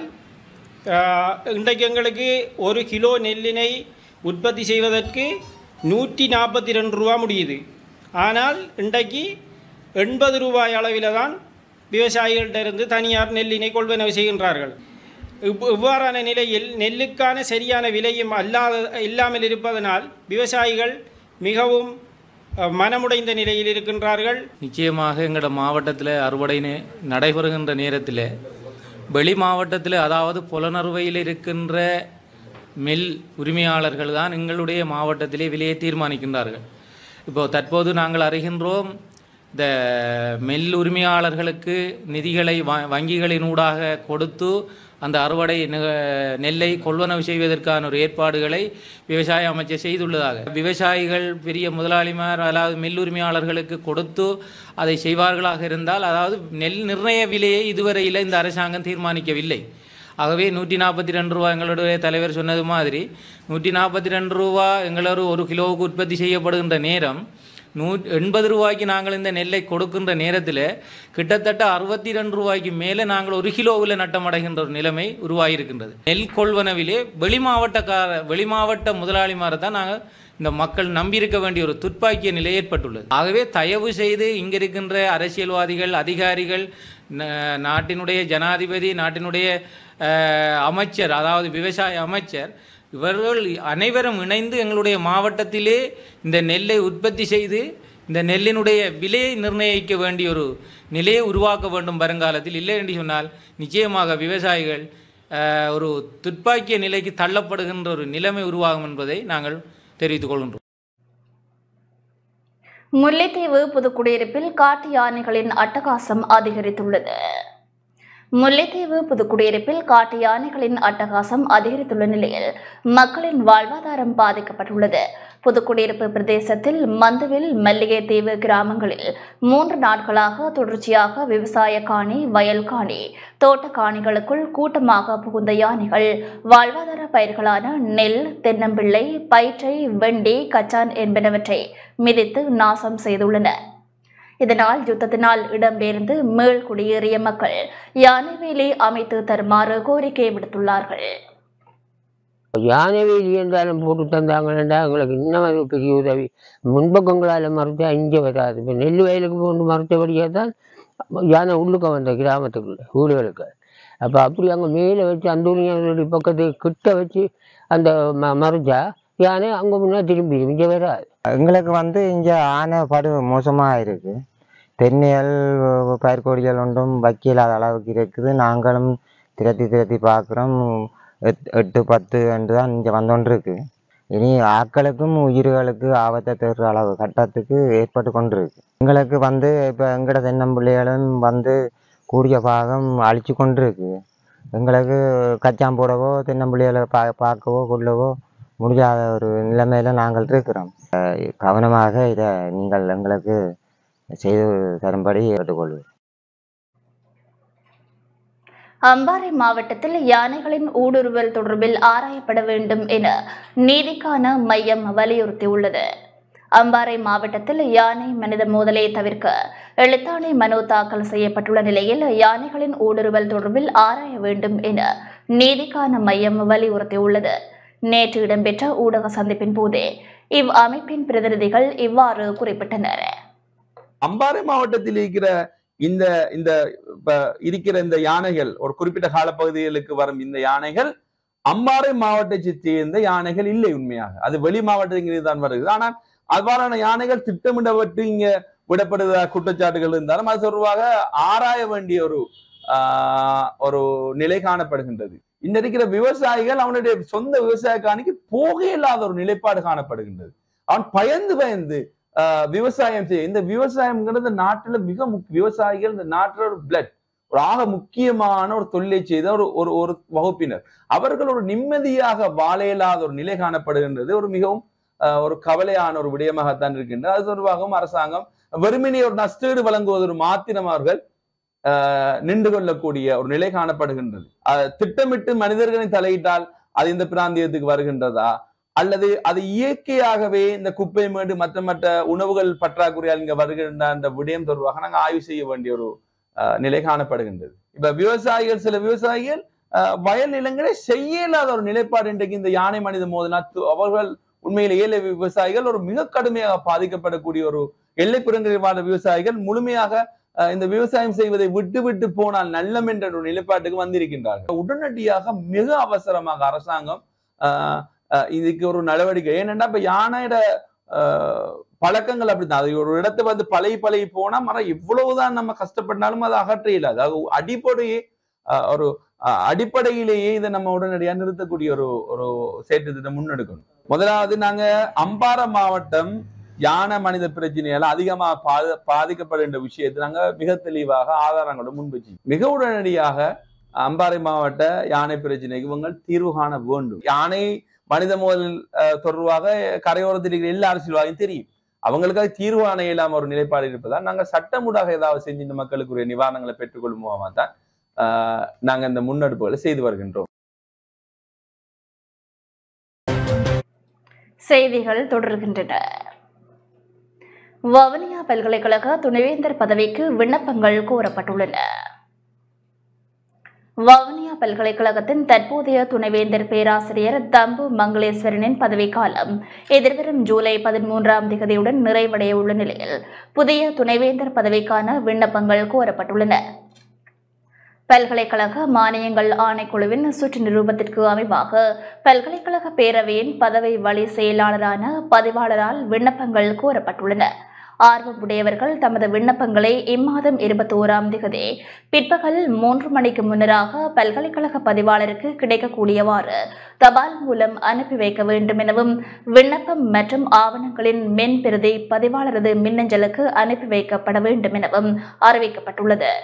ஆஹ், இன்றைக்கு எங்களுக்கு ஒரு கிலோ நெல்லினை உற்பத்தி செய்வதற்கு நூற்றி நாற்பத்தி ரெண்டு ரூபா முடியுது ஆனால் இன்றைக்கு எண்பது ரூபாய் அளவில் தான் விவசாயிகளிடமிருந்து தனியார் நெல்லினை கொள்வனவு செய்கின்றார்கள் இவ் இவ்வாறான நிலையில் நெல்லுக்கான சரியான விலையும் அல்லாத இல்லாமல் இருப்பதனால் விவசாயிகள் மிகவும் அஹ், மனமுடைந்த நிலையில் இருக்கின்றார்கள் நிச்சயமாக எங்களோட மாவட்டத்தில் அறுவடை நே- நடைபெறுகின்ற நேரத்தில் வெளி மாவட்டத்தில் அதாவது புலனறுவையில் இருக்கின்ற மில் உரிமையாளர்கள் தான் எங்களுடைய மாவட்டத்திலே விலையை தீர்மானிக்கின்றார்கள் இப்போ தற்போது நாங்கள் அறிகின்றோம் இந்த மில் உரிமையாளர்களுக்கு நிதிகளை வ- வங்கிகளினூடாக கொடுத்து அந்த அறுவடை நி- நெல்லை கொள்வனவு செய்வதற்கான ஒரு ஏற்பாடுகளை விவசாய அமைச்சர் செய்துள்ளதாக விவசாயிகள் பெரிய முதலாளிமார் அதாவது மில் உரிமையாளர்களுக்கு கொடுத்து அதை செய்வார்களாக இருந்தால் அதாவது நெல் நிர்ணய விலையை இதுவரையில் இந்த அரசாங்கம் தீர்மானிக்கவில்லை ஆகவே நூற்றி நாற்பத்தி ரெண்டு ரூபா எங்களுடைய தலைவர் சொன்னது மாதிரி நூற்றி நாற்பத்தி ரெண்டு ரூபா எங்களோட ஒரு கிலோவுக்கு உற்பத்தி செய்யப்படுகின்ற நேரம் நூ எண்பது ரூபாய்க்கு நாங்கள் இந்த நெல்லை கொடுக்கின்ற நேரத்தில் கிட்டத்தட்ட அறுபத்தி ரெண்டு ரூபாய்க்கு மேலே நாங்கள் ஒரு கிலோவில் நட்டமடைகின்ற ஒரு நிலைமை உருவாகியிருக்கின்றது நெல் கொள்வனவிலே வெளி மாவட்டக்கார வெளி மாவட்ட முதலாளிமாரை தான் நாங்கள் இந்த மக்கள் நம்பியிருக்க வேண்டிய ஒரு துப்பாக்கிய நிலை ஏற்பட்டுள்ளது ஆகவே தயவு செய்து இங்கே இருக்கின்ற அரசியல்வாதிகள் அதிகாரிகள் ந- நாட்டினுடைய ஜனாதிபதி நாட்டினுடைய அஹ், அமைச்சர் அதாவது விவசாய அமைச்சர் இவர்கள் அனைவரும் இணைந்து எங்களுடைய மாவட்டத்திலே இந்த நெல்லை உற்பத்தி செய்து இந்த நெல்லினுடைய விலையை நிர்ணயிக்க வேண்டிய ஒரு நிலையை உருவாக்க வேண்டும் வருங்காலத்தில் இல்லை என்று சொன்னால் நிச்சயமாக விவசாயிகள் அஹ், ஒரு துப்பாக்கிய நிலைக்கு தள்ளப்படுகின்ற ஒரு நிலைமை உருவாகும் என்பதை நாங்கள் தெரிவித்துக் கொள்கின்றோம் முல்லைத்தீவு புதுக்குடியிருப்பில் காட்டு யானைகளின் அட்டகாசம் அதிகரித்துள்ளது முல்லைத்தீவு புதுக்குடியிருப்பில் காட்டு யானைகளின் அட்டகாசம் அதிகரித்துள்ள நிலையில் மக்களின் வாழ்வாதாரம் பாதிக்கப்பட்டுள்ளது புதுக்குடியிருப்பு பிரதேசத்தில் மந்துவில் மல்லிகை தீவு கிராமங்களில் மூன்று நாட்களாக தொடர்ச்சியாக விவசாய காணி வயல் காணி தோட்ட காணிகளுக்குள் கூட்டமாக புகுந்த யானைகள் வாழ்வாதார பயிர்களான நெல் தென்னம்பிள்ளை பயிற்றை வெண்டி கச்சான் என்பனவற்றை மிதித்து நாசம் செய்துள்ளன இதனால் யுத்தத்தினால் இடம்பெயர்ந்து மீள் குடியேறிய மக்கள் யானை வேலி அமைத்து தருமாறு கோரிக்கை விடுத்துள்ளார்கள் யானை வேலி இருந்தாலும் போட்டு தந்தாங்கன்னா எங்களுக்கு இன்னும் அது பெரிய உதவி முன்பக்கங்களால் மறைச்சா இங்கே வராது இப்போ நெல் வயலுக்கு போட்டு மறைச்சபடியாக தான் யானை உள்ளுக்க வந்த கிராமத்துக்குள்ள வீடுகளுக்கு அப்போ அப்படி அங்கே மேலே வச்சு அந்த ஊரியானுடைய பக்கத்துக்கு கிட்ட வச்சு அந்த ம மறைச்சா யானை அங்கே முன்னே திரும்பி இங்கே வராது எங்களுக்கு வந்து இங்கே ஆனை படு மோசமாக இருக்குது தென்னைகள் பயிர்கொடிகள் ஒன்றும் வைக்கலாத அளவுக்கு இருக்குது நாங்களும் திரட்டி திரட்டி பார்க்குறோம் எட் எட்டு பத்து என்று தான் இங்கே வந்தோன்றிருக்கு இனி ஆட்களுக்கும் உயிர்களுக்கு ஆபத்தை தருற அளவு கட்டத்துக்கு ஏற்பட்டு கொண்டிருக்கு எங்களுக்கு வந்து இப்போ எங்கட தென்னம்பிள்ளைகளும் வந்து கூடிய பாகம் அழிச்சு கொண்டிருக்கு எங்களுக்கு கச்சான் போடவோ தென்னம்பிள்ளைகளை பா பார்க்கவோ கொள்ளவோ முடியாத ஒரு நிலைமையில நாங்கள் இருக்கிறோம் அஹ் கவனமாக இதை நீங்கள் எங்களுக்கு செய்து தரும்படி கேட்டுக்கொள்வேன் அம்பாறை மாவட்டத்தில் யானைகளின் ஊடுருவல் தொடர்பில் ஆராயப்பட வேண்டும் என நீதிக்கான மையம் வலியுறுத்தியுள்ளது அம்பாறை மாவட்டத்தில் யானை மனித மோதலை தவிர்க்க எழுத்தாணை மனு தாக்கல் செய்யப்பட்டுள்ள நிலையில் யானைகளின் ஊடுருவல் தொடர்பில் ஆராய வேண்டும் என நீதிக்கான மையம் வலியுறுத்தியுள்ளது நேற்று இடம்பெற்ற ஊடக சந்திப்பின் போதே இவ் அமைப்பின் பிரதிநிதிகள் இவ்வாறு குறிப்பிட்டனர் அம்பாறை மாவட்டத்தில் இருக்கிற இந்த இந்த இப்ப இருக்கிற இந்த யானைகள் ஒரு குறிப்பிட்ட காலப்பகுதிகளுக்கு வரும் இந்த யானைகள் அம்பாறை மாவட்டத்தை சேர்ந்த யானைகள் இல்லை உண்மையாக அது வெளி மாவட்டங்களில் தான் வருகிறது ஆனால் அவ்வாறான யானைகள் திட்டமிடப்பட்டு இங்க விடப்படுவதாக குற்றச்சாட்டுகள் இருந்தாலும் அது தொடர்பாக ஆராய வேண்டிய ஒரு ஆஹ், ஒரு நிலை காணப்படுகின்றது இந்த இருக்கிற விவசாயிகள் அவனுடைய சொந்த விவசாய காணிக்கு போக இல்லாத ஒரு நிலைப்பாடு காணப்படுகின்றது அவன் பயந்து பயந்து ஆஹ், விவசாயம் செய்ய இந்த விவசாயம்ங்கிறது நாட்டுல மிக முக்கிய விவசாயிகள் இந்த நாட்டுல ஒரு பிளட் ஒரு ஆக முக்கியமான ஒரு தொழிலை செய்த ஒரு ஒரு ஒரு வகுப்பினர் அவர்கள் ஒரு நிம்மதியாக வாழ இயலாத ஒரு நிலை காணப்படுகின்றது ஒரு மிகவும் ஆஹ், ஒரு கவலையான ஒரு விடயமாகத்தான் இருக்கின்றது அது தொடர்பாகவும் அரசாங்கம் வெறுமனே ஒரு நஷ்டீடு வழங்குவதற்கு மாத்திரம் அவர்கள் ஆஹ், நின்று கொள்ளக்கூடிய ஒரு நிலை காணப்படுகின்றது ஆஹ், திட்டமிட்டு மனிதர்களை தலையிட்டால் அது இந்த பிராந்தியத்துக்கு வருகின்றதா அல்லது அது இயற்கையாகவே இந்த குப்பை மேடு மற்ற மற்ற உணவுகள் பற்றாக்குறையால் இங்க வருகின்ற அந்த விடயம் தொடர்பாக நாங்கள் ஆய்வு செய்ய வேண்டிய ஒரு ஆஹ், நிலை காணப்படுகின்றது இப்ப விவசாயிகள் சில விவசாயிகள் ஆஹ், வயல் நிலங்களை செய்ய இயலாத ஒரு நிலைப்பாடு இன்றைக்கு இந்த யானை மனித மோதனா அவர்கள் உண்மையில் ஏழை விவசாயிகள் ஒரு மிக கடுமையாக பாதிக்கப்படக்கூடிய ஒரு எல்லைப்புறங்களில் வாழ்ந்த விவசாயிகள் முழுமையாக அஹ், இந்த விவசாயம் செய்வதை விட்டு விட்டு போனால் நல்லம் என்ற ஒரு நிலைப்பாட்டுக்கு வந்திருக்கின்றார்கள் உடனடியாக மிக அவசரமாக அரசாங்கம் அஹ், அஹ், இதுக்கு ஒரு நடவடிக்கை ஏனென்றா இப்ப யானையோட அஹ், பழக்கங்கள் அப்படித்தான் அது ஒரு இடத்தை வந்து பழகி பழகி போனா மரம் எவ்வளவுதான் நம்ம கஷ்டப்பட்டாலும் அதை அகற்ற இயலாது அது அடிப்படையே அஹ், ஒரு அஹ், அடிப்படையிலேயே இதை நம்ம உடனடியாக நிறுத்தக்கூடிய ஒரு ஒரு செயற்திட்டத்தை முன்னெடுக்கணும் முதலாவது நாங்க அம்பாறை மாவட்டம் யானை மனித பிரச்சனையால அதிகமா பாத பாதிக்கப்படுகின்ற விஷயத்தை நாங்க மிக தெளிவாக ஆதாரங்களோட முன்வச்சு மிக உடனடியாக அம்பாறை மாவட்ட யானை பிரச்சனைக்கு இவங்க தீர்வு காண வேண்டும் யானை மனித மோதல் அஹ், தொடர்பாக கரையோரத்தில் இருக்கிற எல்லா அரசியல்வாதியும் தெரியும் அவங்களுக்காக தீர்வு காண இயலாம ஒரு நிலைப்பாடு இருப்பதால் நாங்க சட்டமூடாக ஏதாவது செஞ்சு இந்த மக்களுக்குரிய நிவாரணங்களை பெற்றுக்கொள்ளும் மூலமா தான் ஆஹ், நாங்க இந்த முன்னெடுப்புகளை செய்து வருகின்றோம் செய்திகள் தொடர்கின்றன வவுனியா பல்கலைக்கழக துணைவேந்தர் பதவிக்கு விண்ணப்பங்கள் கோரப்பட்டுள்ளன வவுனியா பல்கலைக்கழகத்தின் தற்போதைய துணைவேந்தர் பேராசிரியர் தம்பு மங்களேஸ்வரனின் பதவிக்காலம் எதிர்வரும் ஜூலை பதிமூன்றாம் திகதியுடன் நிறைவடைய உள்ள நிலையில் புதிய துணைவேந்தர் பதவிக்கான விண்ணப்பங்கள் கோரப்பட்டுள்ளன பல்கலைக்கழக மானியங்கள் ஆணைக்குழுவின் சுற்று நிரூபத்திற்கு அமைவாக பல்கலைக்கழக பேரவையின் பதவி வழி செயலாளரான பதிவாளரால் விண்ணப்பங்கள் கோரப்பட்டுள்ளன ஆர்வமுடையவர்கள் தமது விண்ணப்பங்களை இம்மாதம் இருபத்தி ஓராம் திகதி பிற்பகல் மூன்று மணிக்கு முன்னராக பல்கலைக்கழக பதிவாளருக்கு கிடைக்கக்கூடியவாறு தபால் மூலம் அனுப்பி வைக்க வேண்டும் எனவும் விண்ணப்பம் மற்றும் ஆவணங்களின் மென் பிரதி பதிவாளரது மின்னஞ்சலுக்கு அனுப்பி வைக்கப்பட வேண்டும் எனவும் அறிவிக்கப்பட்டுள்ளது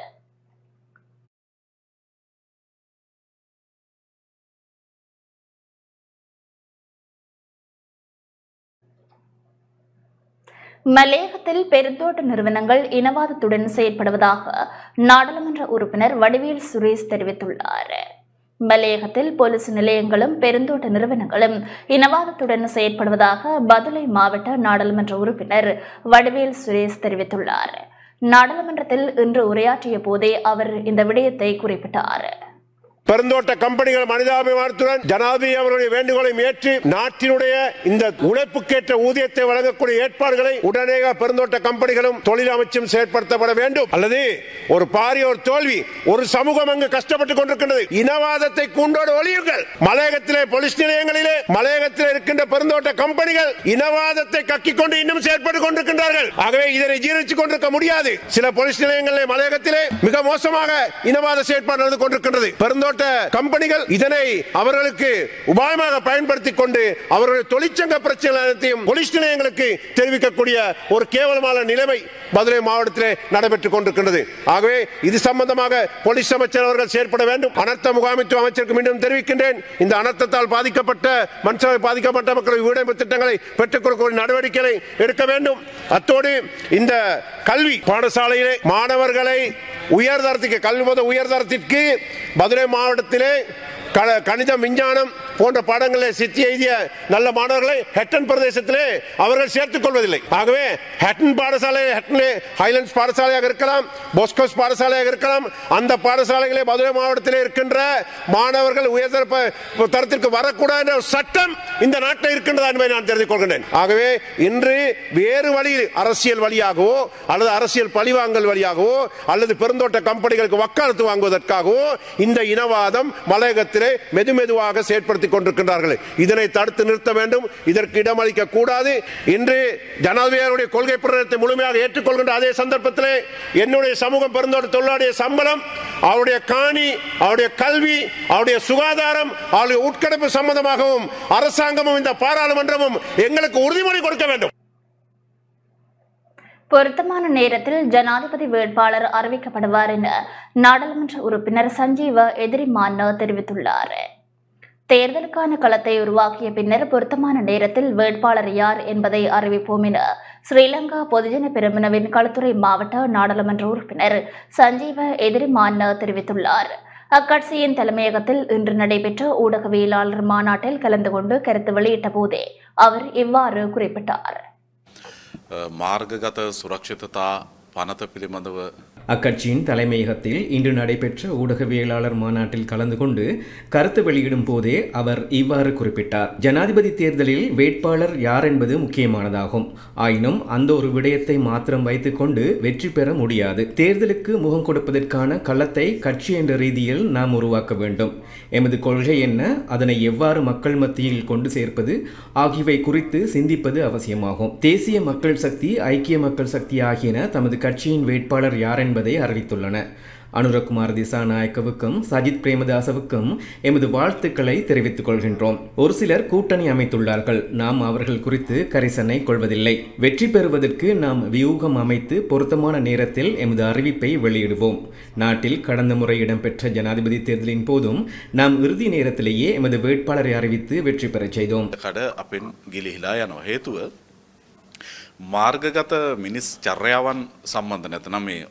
மலையகத்தில் பெருந்தோட்ட நிறுவனங்கள் இனவாதத்துடன் செயற்படுவதாக நாடாளுமன்ற உறுப்பினர் வடிவேல் சுரேஷ் தெரிவித்துள்ளார் மலையகத்தில் போலீஸ் நிலையங்களும் பெருந்தோட்ட நிறுவனங்களும் இனவாதத்துடன் செயற்படுவதாக பதுளை மாவட்ட நாடாளுமன்ற உறுப்பினர் வடிவேல் சுரேஷ் தெரிவித்துள்ளார் நாடாளுமன்றத்தில் இன்று உரையாற்றிய போதே அவர் இந்த விடயத்தை குறிப்பிட்டார் பெருந்தோட்ட கம்பெனிகள் மனிதாபிமானத்துடன் ஜனாதிபதி அவர்களுடைய வேண்டுகோளை ஏற்று நாட்டினுடைய இந்த உழைப்புக்கேற்ற ஊதியத்தை வழங்கக்கூடிய ஏற்பாடுகளை உடனே பெருந்தோட்ட கம்பெனிகளும் தொழில் அமைச்சும் செயற்படுத்தப்பட வேண்டும் அல்லது ஒரு பாரிய ஒரு தோல்வி ஒரு சமூகம் அங்கு கஷ்டப்பட்டுக் கொண்டிருக்கின்றது இனவாதத்தை கூண்டோடு ஒழியுங்கள் மலையகத்திலே போலீஸ் நிலையங்களிலே மலையகத்தில் இருக்கின்ற பெருந்தோட்ட கம்பெனிகள் இனவாதத்தை கக்கிக் கொண்டு இன்னும் செயற்பட்டுக் கொண்டிருக்கின்றார்கள் ஆகவே இதனை ஜீரணித்துக் கொண்டிருக்க முடியாது சில போலீஸ் நிலையங்களிலே மலையகத்திலே மிக மோசமாக இனவாத செயற்பாடு நடந்து கொண்டிருக்கின்றது பெருந்தோட்ட கம்பெனிகள் இதனை அவர்களுக்கு உபாயமாக பயன்படுத்திக் கொண்டு அவர்களுடைய தொழிற்சங்க பிரச்சனை அனைத்தையும் போலீஸ் நிலையங்களுக்கு தெரிவிக்கக்கூடிய ஒரு கேவலமான நிலைமை மதுரை மாவட்டத்திலே நடைபெற்றுக் கொண்டிருக்கின்றது ஆகவே இது சம்பந்தமாக போலீஸ் அமைச்சர் அவர்கள் செயற்பட வேண்டும் அனர்த்த முகாமித்துவ அமைச்சருக்கு மீண்டும் தெரிவிக்கின்றேன் இந்த அனர்த்தத்தால் பாதிக்கப்பட்ட மனுஷர்கள் பாதிக்கப்பட்ட மக்களுக்கு வீடமைப்பு திட்டங்களை பெற்றுக் கொடுக்கக்கூடிய நடவடிக்கைகளை எடுக்க வேண்டும் அத்தோடு இந்த கல்வி பாடசாலையிலே மாணவர்களை உயர்தரத்துக்கு கல்வி முத உயர்தரத்திற்கு மதுரை மாவட்டத்திலே க- கணிதம் விஞ்ஞானம் போன்ற பாடங்களில் சித்தி எழுதிய நல்ல மாணவர்களை ஹெட்டன் பிரதேசத்திலே அவர்கள் சேர்த்துக் கொள்வதில்லை ஆகவே ஹெட்டன் பாடசாலை ஹெட்டனிலே ஹைலண்ட்ஸ் பாடசாலையாக இருக்கலாம் போஸ்கோஸ் பாடசாலையாக இருக்கலாம் அந்த பாடசாலைகளே மதுரை மாவட்டத்திலே இருக்கின்ற மாணவர்கள் உயர்தர ப- தரத்திற்கு வரக்கூடாது என்ற ஒரு சட்டம் இந்த நாட்டில் இருக்கின்றதா என்பதை நான் தெரிந்து கொள்கின்றேன் ஆகவே இன்று வேறு வழியில் அரசியல் வழியாகவோ அல்லது அரசியல் பழிவாங்கல் வழியாகவோ அல்லது பெருந்தோட்ட கம்பெனிகளுக்கு வக்காலத்து வாங்குவதற்காகவோ இந்த இனவாதம் மலையகத்திலே மெதுமெதுவாக செயற்படுத்திக் கொண்டிருக்கின்றார்கள் இதனை தடுத்து நிறுத்த வேண்டும் இதற்கு இடமளிக்க கூடாது இன்று ஜனாதிபதியுடைய கொள்கை பிரகடனத்தை முழுமையாக ஏற்றுக்கொள்கின்ற அதே சந்தர்ப்பத்திலே என்னுடைய சமூகம் பெருந்தோட்ட தொழிலாளருடைய சம்பளம் அவருடைய காணி அவருடைய கல்வி அவருடைய சுகாதாரம் அவருடைய உட்கடப்பு சம்பந்தமாகவும் அரசாங்கமும் இந்த பாராளுமன்றமும் எங்களுக்கு உறுதிமொழி கொடுக்க வேண்டும் பொருத்தமான நேரத்தில் ஜனாதிபதி வேட்பாளர் அறிவிக்கப்படுவார் என நாடாளுமன்ற உறுப்பினர் சஞ்சீவ எதிரிமான்னா தெரிவித்துள்ளார் தேர்தலுக்கான களத்தை உருவாக்கிய பின்னர் பொருத்தமான நேரத்தில் வேட்பாளர் யார் என்பதை அறிவிப்போம் என ஸ்ரீலங்கா பொதுஜன பெருமனவின் களுத்துறை மாவட்ட நாடாளுமன்ற உறுப்பினர் சஞ்சீவ எதிரிமான்னா தெரிவித்துள்ளார் அக்கட்சியின் தலைமையகத்தில் இன்று நடைபெற்ற ஊடகவியலாளர் மாநாட்டில் கலந்து கொண்டு கருத்து வெளியிட்ட போதே அவர் இவ்வாறு குறிப்பிட்டார் මාර්ගගත සුරක්ෂිතතා පනත පිළිබඳව அக்கட்சியின் தலைமையகத்தில் இன்று நடைபெற்ற ஊடகவியலாளர் மாநாட்டில் கலந்து கொண்டு கருத்து வெளியிடும் போதே அவர் இவ்வாறு குறிப்பிட்டார் ஜனாதிபதி தேர்தலில் வேட்பாளர் யார் என்பது முக்கியமானதாகும் ஆயினும் அந்த ஒரு விடயத்தை மாத்திரம் வைத்துக்கொண்டு வெற்றி பெற முடியாது தேர்தலுக்கு முகம் கொடுப்பதற்கான களத்தை கட்சி என்ற ரீதியில் நாம் உருவாக்க வேண்டும் எமது கொள்கை என்ன அதனை எவ்வாறு மக்கள் மத்தியில் கொண்டு சேர்ப்பது ஆகியவை குறித்து சிந்திப்பது அவசியமாகும் தேசிய மக்கள் சக்தி ஐக்கிய மக்கள் சக்தி ஆகியன தமது கட்சியின் வேட்பாளர் யார் என்பதை அறிவித்துள்ளன அனுரகுமார் திசாநாயக்கவுக்கும் சஜித் பிரேமதாசவுக்கும் எமது வாழ்த்துக்களை தெரிவித்துக் கொள்கின்றோம் ஒரு சிலர் கூட்டணி அமைத்துள்ளார்கள் நாம் அவர்கள் குறித்து கரிசனை கொள்வதில்லை வெற்றி பெறுவதற்கு நாம் வியூகம் அமைத்து பொருத்தமான நேரத்தில் எமது அறிவிப்பை வெளியிடுவோம் நாட்டில் கடந்த முறை இடம்பெற்ற ஜனாதிபதி தேர்தலின் போதும் நாம் இறுதி நேரத்திலேயே எமது வேட்பாளரை அறிவித்து வெற்றி பெறச் செய்தோம் කඩ අපෙන් ගිලිහිලා යනවා හේතුව මාර්ගගත මිනිස් චර්යාවන් සම්බන්ධ නැතනම් මේ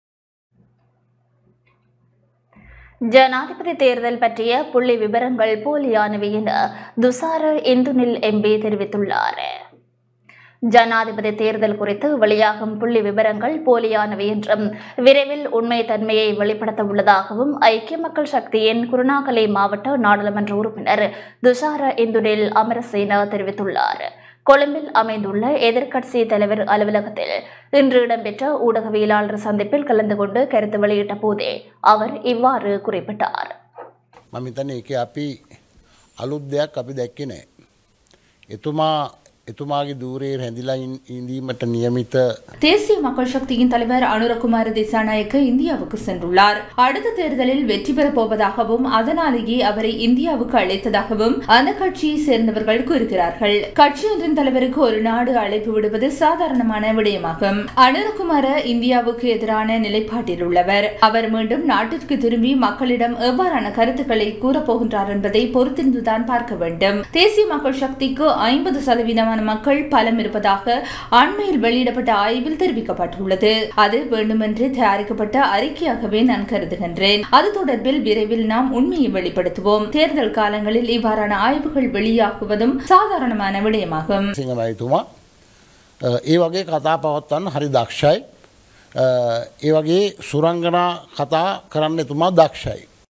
ஜனாதிபதி தேர்தல் பற்றிய புள்ளி விவரங்கள் போலியானவை என துசார இந்துனில் எம்பி தெரிவித்துள்ளார் ஜனாதிபதி தேர்தல் குறித்து வெளியாகும் புள்ளி விவரங்கள் போலியானவை என்றும் விரைவில் உண்மை தன்மையை வெளிப்படுத்த உள்ளதாகவும் ஐக்கிய மக்கள் சக்தியின் குருணாகலை மாவட்ட நாடாளுமன்ற உறுப்பினர் துஷார இந்துனில் அமரசேனா தெரிவித்துள்ளார் கொழும்பில் அமைந்துள்ள எதிர்க்கட்சி தலைவர் அலுவலகத்தில் இன்று இடம்பெற்ற ஊடகவியலாளர் சந்திப்பில் கலந்து கொண்டு கருத்து வெளியிட்ட போதே அவர் இவ்வாறு குறிப்பிட்டார் මම හිතන්නේ ඒකේ අපි අලුත් දෙයක් අපි දැක්කේ නෑ. එතුමා එතුමාගේ දූරේ රැඳිලා ඉන්- ඉඳීමට නියමිත தேசிய மக்கள் சக்தியின் தலைவர் அனுரகுமார திசாநாயக்க இந்தியாவுக்கு சென்றுள்ளார் அடுத்த தேர்தலில் வெற்றி பெறப் போவதாகவும் அதனாலேயே அவரை இந்தியாவுக்கு அழைத்ததாகவும் அந்த கட்சியை சேர்ந்தவர்கள் கூறுகிறார்கள் கட்சியொன்றின் தலைவருக்கு ஒரு நாடு அழைப்பு விடுவது சாதாரணமான விடயமாகும் அனுரகுமார இந்தியாவுக்கு எதிரான நிலைப்பாட்டில் உள்ளவர் அவர் மீண்டும் நாட்டிற்கு திரும்பி மக்களிடம் எவ்வாறான கருத்துக்களை கூறப்போகின்றார் என்பதை பொறுத்திருந்துதான் பார்க்க வேண்டும் தேசிய மக்கள் சக்திக்கு ஐம்பது சதவீதமான மக்கள் பலம் இருப்பதாக அண்மையில் வெளியிடப்பட்ட ஆய்வில் தெரிவிக்கப்பட்டுள்ளது அது வேண்டுமென்று தயாரிக்கப்பட்ட அறிக்கையாகவே நான் கருதுகின்றேன் அது தொடர்பில் விரைவில் நாம் உண்மையை வெளிப்படுத்துவோம் தேர்தல் காலங்களில் இவ்வாறான ஆய்வுகள் வெளியாகுவதும் சாதாரணமான விடயமாகும் සිංහමයිතුමා ඒ වගේ කතා පවත්වන්න හරි දක්ෂයි ඒ වගේ සුරංගනා කතා කරන්න එතුමා දක්ෂයි.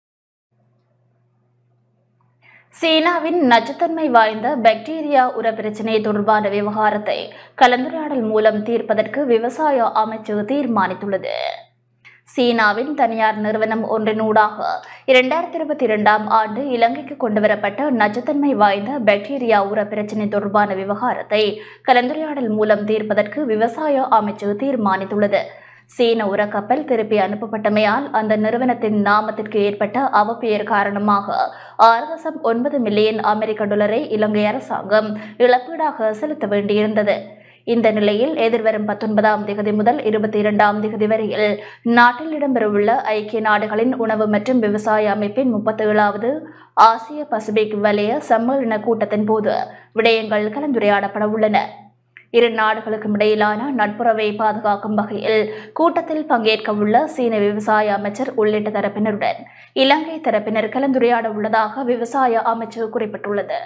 சீனாவின் நச்சுத்தன்மை வாய்ந்த பாக்டீரியா உர பிரச்சினை தொடர்பான விவகாரத்தை கலந்துரையாடல் மூலம் தீர்ப்பதற்கு விவசாய அமைச்சு தீர்மானித்துள்ளது சீனாவின் தனியார் நிறுவனம் ஒன்றினூடாக இரண்டாயிரத்தி இருபத்தி இரண்டாம் ஆண்டு இலங்கைக்கு கொண்டுவரப்பட்ட நச்சுத்தன்மை வாய்ந்த பாக்டீரியா உர பிரச்சினை தொடர்பான விவகாரத்தை கலந்துரையாடல் மூலம் தீர்ப்பதற்கு விவசாய அமைச்சு தீர்மானித்துள்ளது சீன உரக்கப்பல் திருப்பி அனுப்பப்பட்டமையால் அந்த நிறுவனத்தின் நாமத்திற்கு ஏற்பட்ட அவப்பெயர் காரணமாக ஆறு தசம் ஒன்பது மில்லியன் அமெரிக்க டாலரை இலங்கை அரசாங்கம் இழப்பீடாக செலுத்த வேண்டியிருந்தது இந்த நிலையில் எதிர்வரும் பத்தொன்பதாம் திகதி முதல் இருபத்தி இரண்டாம் திகதி வரையில் நாட்டில் இடம்பெறவுள்ள ஐக்கிய நாடுகளின் உணவு மற்றும் விவசாய அமைப்பின் முப்பத்தி ஏழாவது ஆசிய பசிபிக் வலய சம்மேளன கூட்டத்தின் போது விடயங்கள் கலந்துரையாடப்பட உள்ளன இரு நாடுகளுக்கும் இடையிலான நட்புறவை பாதுகாக்கும் வகையில் கூட்டத்தில் பங்கேற்க உள்ள சீன விவசாய அமைச்சர் உள்ளிட்ட தரப்பினருடன் இலங்கை தரப்பினர் கலந்துரையாட உள்ளதாக விவசாய அமைச்சு குறிப்பிட்டுள்ளது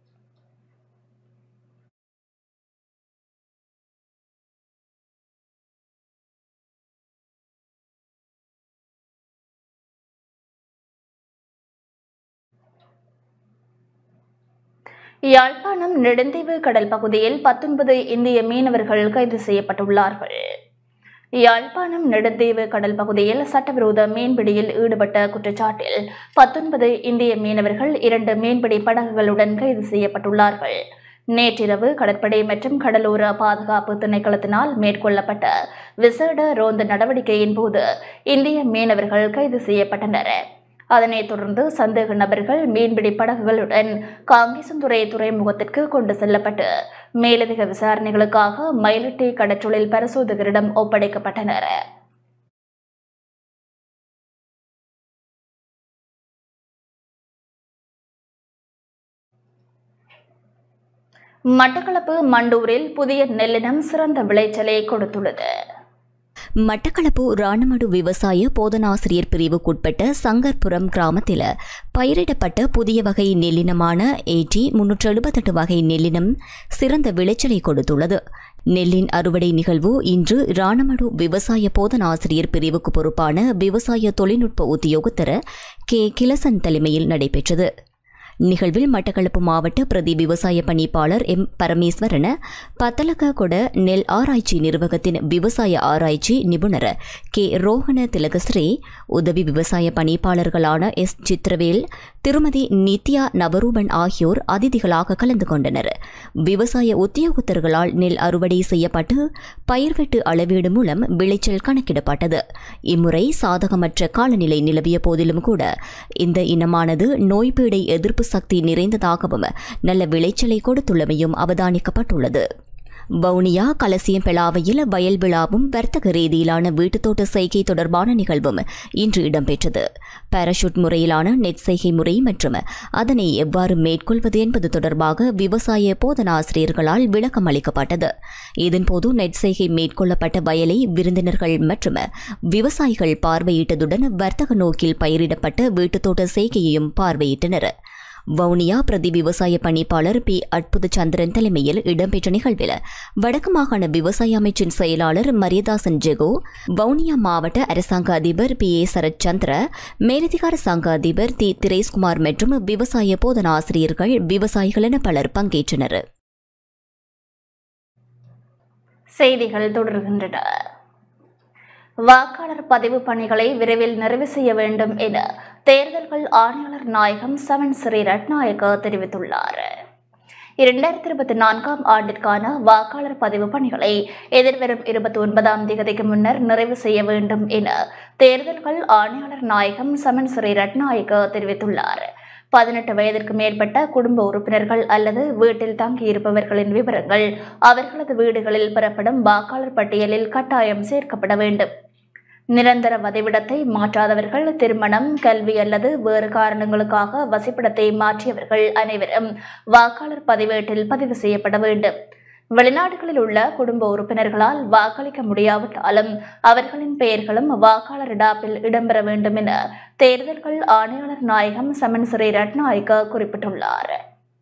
யாழ்ப்பாணம் நெடுந்தீவு கடல் பகுதியில் பத்தொன்பது இந்திய மீனவர்கள் கைது செய்யப்பட்டுள்ளார்கள் யாழ்ப்பாணம் நெடுந்தீவு கடல் பகுதியில் சட்டவிரோத மீன்பிடியில் ஈடுபட்ட குற்றச்சாட்டில் பத்தொன்பது இந்திய மீனவர்கள் இரண்டு மீன்பிடி படகுகளுடன் கைது செய்யப்பட்டுள்ளார்கள் நேற்றிரவு கடற்படை மற்றும் கடலோர பாதுகாப்பு திணைக்களத்தினால் மேற்கொள்ளப்பட்ட விசேட ரோந்து நடவடிக்கையின் போது இந்திய மீனவர்கள் கைது செய்யப்பட்டனர் அதனைத் தொடர்ந்து சந்தேக நபர்கள் மீன்பிடி படகுகளுடன் காங்கேசந்துறை துறைமுகத்திற்கு கொண்டு செல்லப்பட்டு மேலதிக விசாரணைகளுக்காக மயிலட்டி கடற்றொழில் பரிசோதகரிடம் ஒப்படைக்கப்பட்டனர் மட்டக்களப்பு மண்டூரில் புதிய நெல்லினம் சிறந்த விளைச்சலை கொடுத்துள்ளது மட்டக்களப்பு ராணமடு விவசாய போதனாசிரியர் பிரிவுக்குட்பட்ட சங்கர்புரம் கிராமத்தில் பயிரிடப்பட்ட புதிய வகை நெல்லினமான ஏடி முன்னூற்று எழுபத்தெட்டு வகை நெல்லினம் சிறந்த விளைச்சலை கொடுத்துள்ளது நெல்லின் அறுவடை நிகழ்வு இன்று ராணமடு விவசாய போதனாசிரியர் பிரிவுக்கு பொறுப்பான விவசாய தொழில்நுட்ப உத்தியோகத்தர் கே கிலசன் தலைமையில் நடைபெற்றது நிகழ்வில் மட்டக்களப்பு மாவட்ட பிரதி விவசாய பணிப்பாளர் எம் பரமேஸ்வரன் பத்தலக்க கொட நெல் ஆராய்ச்சி நிர்வாகத்தின் விவசாய ஆராய்ச்சி நிபுணர் கே ரோஹன திலகஸ்ரீ உதவி விவசாய பணிப்பாளர்களான எஸ் சித்ரவேல் திருமதி நித்யா நவரூபன் ஆகியோர் அதிதிகளாக கலந்து கொண்டனர் விவசாய உத்தியோகத்தர்களால் நெல் அறுவடை செய்யப்பட்டு பயிர் வெட்டு அளவீடு மூலம் விளைச்சல் கணக்கிடப்பட்டது இம்முறை சாதகமற்ற காலநிலை நிலவிய போதிலும் கூட இந்த இனமானது நோய்பீடை எதிர்ப்பு சக்தி நிறைந்ததாகவும் நல்ல விளைச்சலை கொடுத்துள்ளமையும் அவதானிக்கப்பட்டுள்ளது வவுனியா கலசியம் பெலாவையில் வயல் விழாவும் வர்த்தக ரீதியிலான வீட்டுத்தோட்ட செய்கை தொடர்பான நிகழ்வும் இன்று இடம்பெற்றது பாராசூட் முறையிலான நெட் செய்கை முறை மற்றும் அதனை எவ்வாறு மேற்கொள்வது என்பது தொடர்பாக விவசாய போதனாசிரியர்களால் விளக்கம் அளிக்கப்பட்டது இதன்போது நெட் செய்கை மேற்கொள்ளப்பட்ட வயலை விருந்தினர்கள் மற்றும் விவசாயிகள் பார்வையிட்டதுடன் வர்த்தக நோக்கில் பயிரிடப்பட்ட வீட்டுத்தோட்ட செய்கையையும் பார்வையிட்டனர் வவுனியா பிரதி விவசாய பணிப்பாளர் பி அற்புத சந்திரன் தலைமையில் இடம்பெற்ற நிகழ்வில் வடக்கு மாகாண விவசாய அமைச்சின் செயலாளர் மரியதாசன் ஜெகோ வவுனியா மாவட்ட அரசாங்க அதிபர் பி ஏ சரத்சந்திர மேலதிகார சங்க அதிபர் தி திரேஸ்குமார் மற்றும் விவசாய போதனா ஆசிரியர்கள் விவசாயிகள் என பலர் பங்கேற்றனர் செய்திகள் தொடர்கின்றன வாக்காளர் பதிவு பணிகளை விரைவில் நிறைவு செய்ய வேண்டும் என தேர்தல்கள் ஆணையாளர் நாயகம் சவன் ஸ்ரீ ரட்நாயக்க தெரிவித்துள்ளார் இரண்டாயிரத்தி இருபத்தி நான்காம் ஆண்டிற்கான வாக்காளர் பதிவு பணிகளை எதிர்வரும் இருபத்தி ஒன்பதாம் தேதிக்கு முன்னர் நிறைவு செய்ய வேண்டும் என தேர்தல்கள் ஆணையாளர் நாயகம் சமன் ஸ்ரீ ரட்நாயக்க தெரிவித்துள்ளார் பதினெட்டு வயதிற்கு மேற்பட்ட குடும்ப உறுப்பினர்கள் அல்லது வீட்டில் தங்கியிருப்பவர்களின் விவரங்கள் அவர்களது வீடுகளில் பெறப்படும் வாக்காளர் பட்டியலில் கட்டாயம் சேர்க்கப்பட வேண்டும் நிரந்தர வதிவிடத்தை மாற்றாதவர்கள் திருமணம் கல்வி அல்லது வேறு காரணங்களுக்காக வசிப்பிடத்தை மாற்றியவர்கள் அனைவரும் வாக்காளர் பதிவேட்டில் பதிவு செய்யப்பட வேண்டும் வெளிநாடுகளில் உள்ள குடும்ப உறுப்பினர்களால் வாக்களிக்க முடியாவிட்டாலும் அவர்களின் பெயர்களும் வாக்காளர் இடாப்பில் இடம்பெற வேண்டும் என தேர்தல்கள் ஆணையாளர் நாயகம் சமன் ஸ்ரீ ரட்நாயக்க குறிப்பிட்டுள்ளார்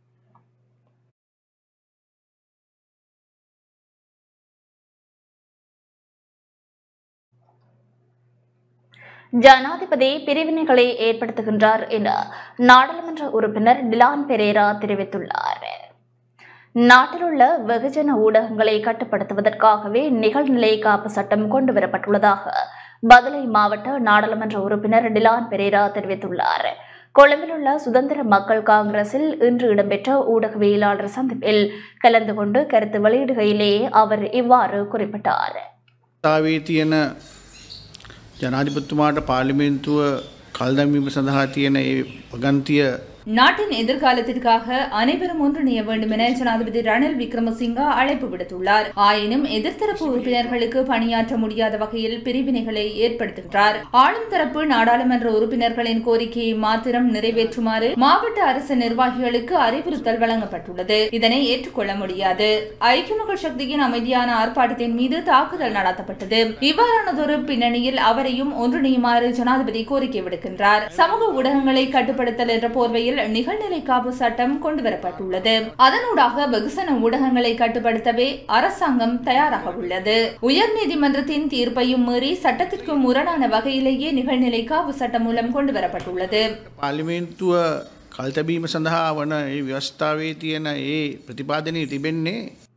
ஜனாதிபதி பிரிவினைகளை ஏற்படுத்துகின்றார் என நாடாளுமன்ற உறுப்பினர் டிலான் பெரேரா தெரிவித்துள்ளார் நாட்டில் உள்ள வெகுஜன ஊடகங்களை கட்டுப்படுத்துவதற்காகவே நிகழ்நிலை காப்பு சட்டம் கொண்டுவரப்பட்டுள்ளதாக பதுளை மாவட்ட நாடாளுமன்ற உறுப்பினர் டிலான் பெரேரா தெரிவித்துள்ளார் கொழும்பில் உள்ள சுதந்திர மக்கள் காங்கிரஸில் இன்று இடம்பெற்ற ஊடகவியலாளர் சந்திப்பில் கலந்து கொண்டு கருத்து வெளியிடுகையிலேயே அவர் இவ்வாறு குறிப்பிட்டார் තාවේ තියෙන ජනාධිපත්තුමාට පාලිමේන්තුව කල්දැමීම සඳහා තියෙන ඒ වගන්තිය நாட்டின் எதிர்காலத்திற்காக அனைவரும் ஒன்றிணைய வேண்டும் என ஜனாதிபதி ரணில் விக்ரமசிங்கா அழைப்பு விடுத்துள்ளார் ஆயினும் எதிர்த்தரப்பு உறுப்பினர்களுக்கு பணியாற்ற முடியாத வகையில் பிரிவினைகளை ஏற்படுத்துகின்றார் ஆளும் தரப்பு நாடாளுமன்ற உறுப்பினர்களின் கோரிக்கையை மாத்திரம் நிறைவேற்றுமாறு மாவட்ட அரசு நிர்வாகிகளுக்கு அறிவுறுத்தல் வழங்கப்பட்டுள்ளது இதனை ஏற்றுக்கொள்ள முடியாது ஐக்கிய மக்கள் சக்தியின் அமைதியான ஆர்ப்பாட்டத்தின் மீது தாக்குதல் நடத்தப்பட்டது இவ்வாறானதொரு பின்னணியில் அவரையும் ஒன்றிணையுமாறு ஜனாதிபதி கோரிக்கை விடுக்கின்றார் சமூக ஊடகங்களை கட்டுப்படுத்தல் என்ற போர்வையில் நிகழ்நிலை காப்பு சட்டம் கொண்டுவரப்பட்டுள்ளது அதனூடாக வெகுசன ஊடகங்களை கட்டுப்படுத்தவே அரசாங்கம் தயாராக உள்ளது உயர்நீதிமன்றத்தின் தீர்ப்பையும் மீறி சட்டத்திற்கு முரணான வகையிலேயே நிகழ்நிலை காப்பு சட்டம் மூலம் கொண்டுவரப்பட்டுள்ளது පාලිමේන්තුව කල්තැබීම සඳහා වන ඒ ව්‍යවස්ථාවේ තියෙන ඒ ප්‍රතිපාදනය තිබෙන්නේ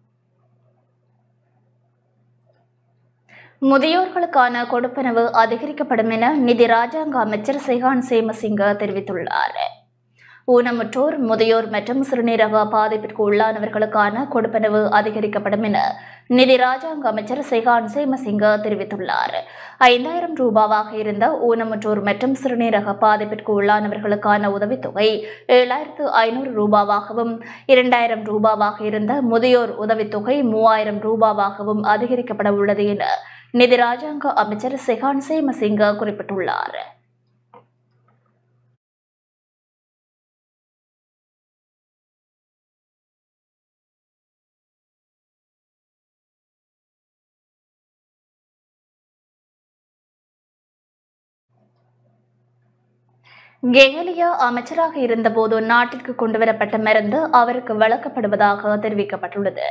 முதியோர்களுக்கான கொடுப்பனவு அதிகரிக்கப்படும் என நிதி ராஜாங்க அமைச்சர் செஹான் சேமசிங்க தெரிவித்துள்ளார் ஊனமுற்றோர் முதியோர் மற்றும் சிறுநீரக பாதிப்பிற்கு உள்ளானவர்களுக்கான கொடுப்பனவு அதிகரிக்கப்படும் என நிதி ராஜாங்க அமைச்சர் செஹான் சேமசிங்க தெரிவித்துள்ளார் ஐந்தாயிரம் ரூபாவாக இருந்த ஊனமுற்றோர் மற்றும் சிறுநீரக பாதிப்பிற்கு உள்ளானவர்களுக்கான உதவித்தொகை ஏழாயிரத்து ஐநூறு ரூபாவாகவும் இரண்டாயிரம் ரூபாவாக இருந்த முதியோர் உதவித்தொகை மூவாயிரம் ரூபாவாகவும் அதிகரிக்கப்பட உள்ளது என நிதி ராஜாங்க அமைச்சர் செஹான் சேமசிங்க குறிப்பிட்டுள்ளார் கெஹலியா அமைச்சராக இருந்தபோது நாட்டிற்கு கொண்டுவரப்பட்ட மருந்து அவருக்கு வழங்கப்படுவதாக தெரிவிக்கப்பட்டுள்ளது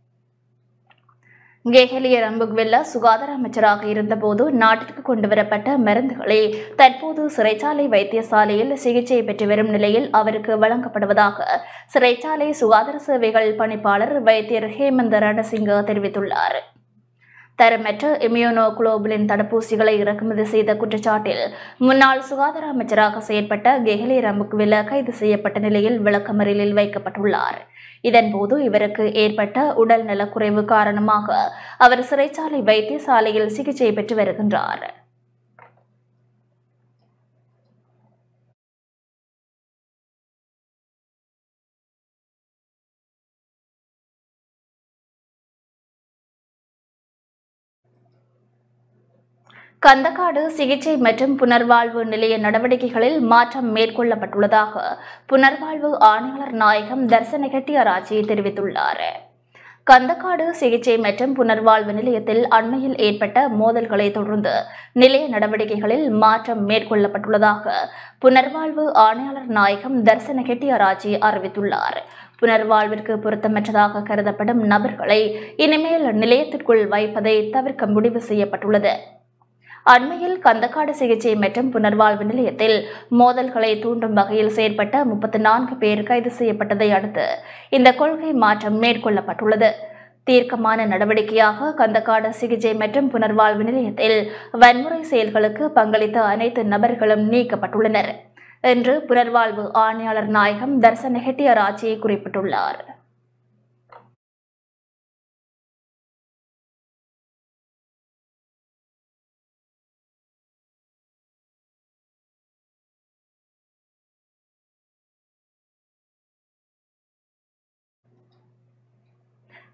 கெஹலிய ரம்புக்வெல்லா சுகாதார அமைச்சராக இருந்தபோது நாட்டிற்கு கொண்டுவரப்பட்ட மருந்துகளை தற்போது சிறைச்சாலை வைத்தியசாலையில் சிகிச்சை பெற்று வரும் நிலையில் அவருக்கு வழங்கப்படுவதாக சிறைச்சாலை சுகாதார சேவைகள் பணிப்பாளர் வைத்தியர் ஹேமந்த ரணசிங்க தெரிவித்துள்ளார் தரமற்ற இம்யூனோ குளோபுலின் தடுப்பூசிகளை இறக்குமதி செய்த குற்றச்சாட்டில் முன்னாள் சுகாதார அமைச்சராக செயற்பட்ட கெஹலி ரம்புக்வில்ல கைது செய்யப்பட்ட நிலையில் விளக்கமறியலில் வைக்கப்பட்டுள்ளார் இதன்போது இவருக்கு ஏற்பட்ட உடல் நலக்குறைவு காரணமாக அவர் சிறைச்சாலை வைத்தியசாலையில் சிகிச்சை பெற்று வருகின்றார் கந்தக்காடு சிகிச்சை மற்றும் புனர்வாழ்வு நிலைய நடவடிக்கைகளில் மாற்றம் மேற்கொள்ளப்பட்டுள்ளதாக புனர்வாழ்வு ஆணையாளர் நாயகம் தர்சன கெட்டியாராச்சி தெரிவித்துள்ளார் கந்தக்காடு சிகிச்சை மற்றும் புனர்வாழ்வு நிலையத்தில் அண்மையில் ஏற்பட்ட மோதல்களை தொடர்ந்து நிலைய நடவடிக்கைகளில் மாற்றம் மேற்கொள்ளப்பட்டுள்ளதாக புனர்வாழ்வு ஆணையாளர் நாயகம் தர்சன கெட்டியாராச்சி அறிவித்துள்ளார் புனர்வாழ்விற்கு பொருத்தமற்றதாக கருதப்படும் நபர்களை இனிமேல் நிலையத்திற்குள் வைப்பதை தவிர்க்க முடிவு செய்யப்பட்டுள்ளது அண்மையில் கந்தக்காடு சிகிச்சை மற்றும் புனர்வாழ்வு நிலையத்தில் மோதல்களை தூண்டும் வகையில் செயற்பட்ட முப்பத்தி நான்கு பேர் கைது செய்யப்பட்டதை அடுத்து இந்த கொள்கை மாற்றம் மேற்கொள்ளப்பட்டுள்ளது தீர்க்கமான நடவடிக்கையாக கந்தக்காடு சிகிச்சை மற்றும் புனர்வாழ்வு நிலையத்தில் வன்முறை செயல்களுக்கு பங்களித்த அனைத்து நபர்களும் நீக்கப்பட்டுள்ளனர் என்று புனர்வாழ்வு ஆணையாளர் நாயகம் தர்சன ஹெட்டியராச்சி குறிப்பிட்டுள்ளார்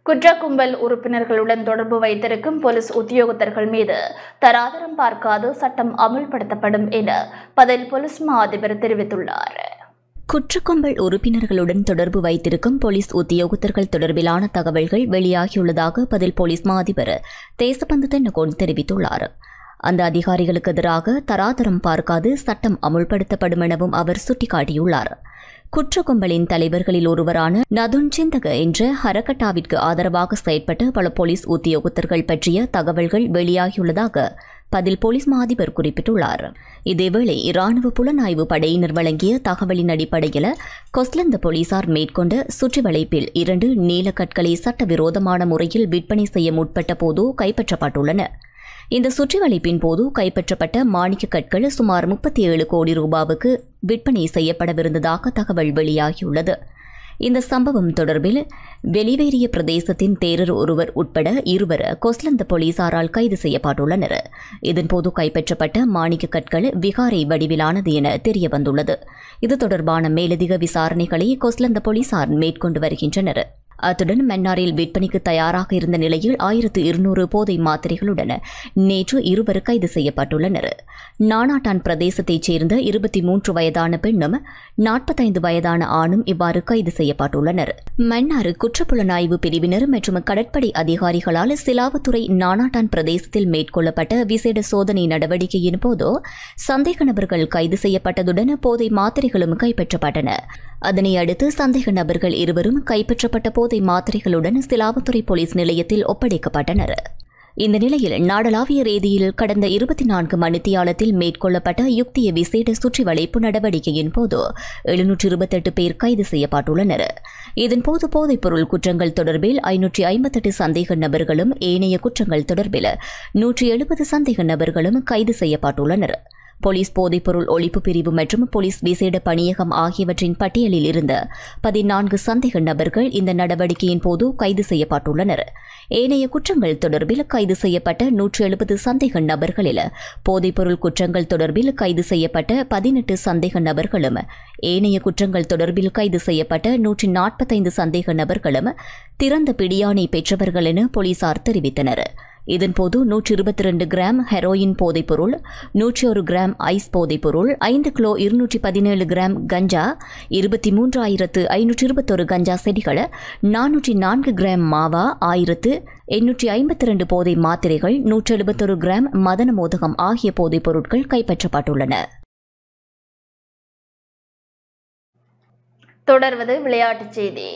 குற்ற கும்பல் உறுப்பினர்களுடன் தொடர்பு வைத்திருக்கும் போலீஸ் உத்தியோகத்தர்கள் மீது தராதரம் பார்க்காது சட்டம் அமுல்படுத்தப்படும் என பதில் போலீஸ் மா அதிபர் தெரிவித்துள்ளார் குற்றக்கொம்பல் உறுப்பினர்களுடன் தொடர்பு வைத்திருக்கும் போலீஸ் உத்தியோகத்தர்கள் தொடர்பிலான தகவல்கள் வெளியாகியுள்ளதாக பதில் போலீஸ் மா அதிபர் தேசபந்து தென்னகோன் தெரிவித்துள்ளார் அந்த அதிகாரிகளுக்கு எதிராக தராதரம் பார்க்காது சட்டம் அமுல்படுத்தப்படும் எனவும் அவர் சுட்டிக்காட்டியுள்ளார் குற்றக்கும்பலின் தலைவர்களில் ஒருவரான நதுன் சிந்தக என்ற ஹரகட்டாவிற்கு ஆதரவாக செயற்பட்ட பல போலீஸ் உத்தியோகத்தர்கள் பற்றிய தகவல்கள் வெளியாகியுள்ளதாக பதில் போலீஸ் மாதிபர் குறிப்பிட்டுள்ளார் இதேவேளை இராணுவ புலனாய்வு படையினர் வழங்கிய தகவலின் அடிப்படையில் கொஸ்லந்த போலீசார் மேற்கொண்ட சுற்றிவளைப்பில் இரண்டு நீலக்கற்களை சட்டவிரோதமான முறையில் விற்பனை செய்ய முற்பட்ட போது கைப்பற்றப்பட்டுள்ளன இந்த சுற்றிவளைப்பின் போது கைப்பற்றப்பட்ட மாணிக்க கற்கள் சுமார் முப்பத்தி ஏழு கோடி ரூபாவுக்கு விற்பனை செய்யப்படவிருந்ததாக தகவல் வெளியாகியுள்ளது இந்த சம்பவம் தொடர்பில் வெளிவேறிய பிரதேசத்தின் தேரர் ஒருவர் உட்பட இருவர் கொஸ்லந்த போலீசாரால் கைது செய்யப்பட்டுள்ளனர் இதன்போது கைப்பற்றப்பட்ட மாணிக்க கற்கள் விகாரை வடிவிலானது என தெரியவந்துள்ளது இது தொடர்பான மேலதிக விசாரணைகளை கொஸ்லந்த போலீசார் மேற்கொண்டு வருகின்றனர் அத்துடன் மன்னாரில் விற்பனைக்கு தயாராக இருந்த நிலையில் ஆயிரத்து இருநூறு போதை மாத்திரைகளுடன் நேற்று இருவர் கைது செய்யப்பட்டுள்ளனர் நானாட்டான் பிரதேசத்தைச் சேர்ந்த இருபத்தி மூன்று வயதான பெண்ணும் நாற்பத்தைந்து வயதான ஆணும் இவ்வாறு கைது செய்யப்பட்டுள்ளனர் மன்னார் குற்றப்புலனாய்வு பிரிவினர் மற்றும் கடற்படை அதிகாரிகளால் சிலாவத்துறை நானாட்டான் பிரதேசத்தில் மேற்கொள்ளப்பட்ட விசேட சோதனை நடவடிக்கையின் போது சந்தேக நபர்கள் கைது செய்யப்பட்டதுடன் போதை மாத்திரைகளும் கைப்பற்றப்பட்டன அதனை அடுத்து சந்தேக நபர்கள் இருவரும் கைப்பற்றப்பட்ட போதை மாத்திரைகளுடன் சிலாவத்துறை போலீஸ் நிலையத்தில் ஒப்படைக்கப்பட்டனர் இந்த நிலையில் நாடளாவிய ரீதியில் கடந்த இருபத்தி நான்கு மணித்தியாலத்தில் மேற்கொள்ளப்பட்ட யுக்திய விசேட சுற்றி வளைப்பு நடவடிக்கையின் போது எழுநூற்று இருபத்தெட்டு பேர் கைது செய்யப்பட்டுள்ளனர் இதன்போது போதைப்பொருள் குற்றங்கள் தொடர்பில் ஐநூற்றி ஐம்பத்தெட்டு சந்தேக நபர்களும் ஏனைய குற்றங்கள் தொடர்பில் நூற்றி எழுபது சந்தேக நபர்களும் கைது செய்யப்பட்டுள்ளனர் போலீஸ் போதைப்பொருள் ஒழிப்பு பிரிவு மற்றும் போலீஸ் விசேட பணியகம் ஆகியவற்றின் பட்டியலில் இருந்த பதினான்கு சந்தேக நபர்கள் இந்த நடவடிக்கையின் போது கைது செய்யப்பட்டுள்ளனர் ஏனைய குற்றங்கள் தொடர்பில் கைது செய்யப்பட்ட நூற்று எழுபது சந்தேக நபர்களில் போதைப்பொருள் குற்றங்கள் தொடர்பில் கைது செய்யப்பட்ட பதினெட்டு சந்தேக நபர்களும் ஏனைய குற்றங்கள் தொடர்பில் கைது செய்யப்பட்ட நூற்றி நாற்பத்தைந்து சந்தேக நபர்களும் திறந்த பிடியாணை பெற்றவர்கள் என போலீசார் தெரிவித்தனர் இதன்போது நூற்றி இருபத்தி ரெண்டு கிராம் ஹெரோயின் போதைப்பொருள் நூற்றி ஒரு கிராம் ஐஸ் போதைப்பொருள் ஐந்து கிலோ இருநூற்றி பதினேழு கிராம் கஞ்சா இருபத்தி மூன்றாயிரத்து ஐநூற்றி இருபத்தொரு கஞ்சா செடிகள் நானூற்றி நான்கு கிராம் மாவா ஆயிரத்து எண்ணூற்றி ஐம்பத்தி ரெண்டு போதை மாத்திரைகள் நூற்றி எழுபத்தொரு கிராம் மதன மோதகம் ஆகிய போதைப் பொருட்கள் கைப்பற்றப்பட்டுள்ளன தொடர்வது விளையாட்டுச் செய்தி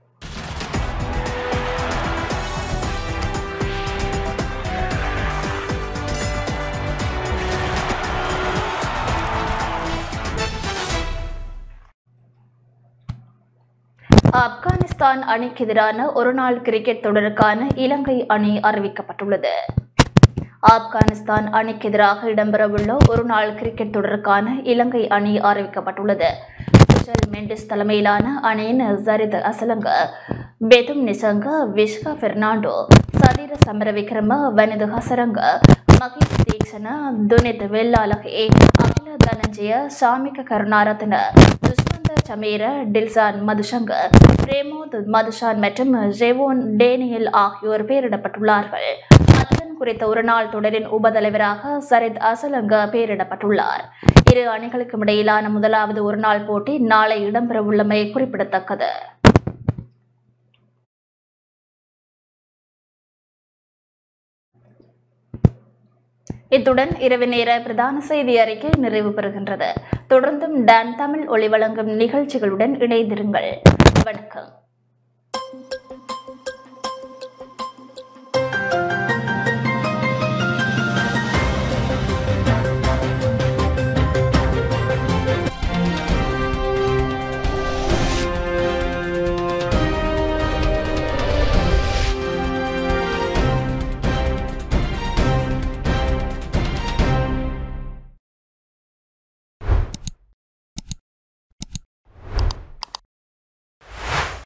ஆப்கானிஸ்தான் அணிக்கு எதிரான ஒருநாள் கிரிக்கெட் தொடருக்கான இலங்கை அணி அறிவிக்கப்பட்டுள்ளது ஆப்கானிஸ்தான் அணிக்கு எதிராக இடம்பெறவுள்ள ஒருநாள் கிரிக்கெட் தொடருக்கான இலங்கை அணி அறிவிக்கப்பட்டுள்ளது சுஜல் மெண்டிஸ் தலைமையிலான அணியின் சரித் அசலங்க பெதும் நிசங்க விஷ்கா பெர்னாண்டோ சதீர சமரவிக்ரம வனிது ஹசரங்க மகேஷ் தீக்ஷண துனித் வெல்லாலகே அகில தனஞ்சய சாமிக கருணாரத்ன துஷ்மந்த சமீர டில்சான் மதுசங்கர் பிரேமோத் மதுஷான் மற்றும் ஜெவோன் டேனியல் ஆகியோர் பெயரிடப்பட்டுள்ளார்கள் அத்துடன் குறித்த ஒரு நாள் தொடரின் உபதலைவராக சரித் அசலங்க பெயரிடப்பட்டுள்ளார் இரு அணிகளுக்கும் இடையிலான முதலாவது ஒருநாள் போட்டி நாளை இடம்பெறவுள்ளமை குறிப்பிடத்தக்கது இத்துடன் இரவு நேர பிரதான செய்தி அறிக்கை நிறைவு பெறுகின்றது தொடர்ந்தும் டான் தமிழ் ஒளி வழங்கும் நிகழ்ச்சிகளுடன் இணைந்திருங்கள் வணக்கம்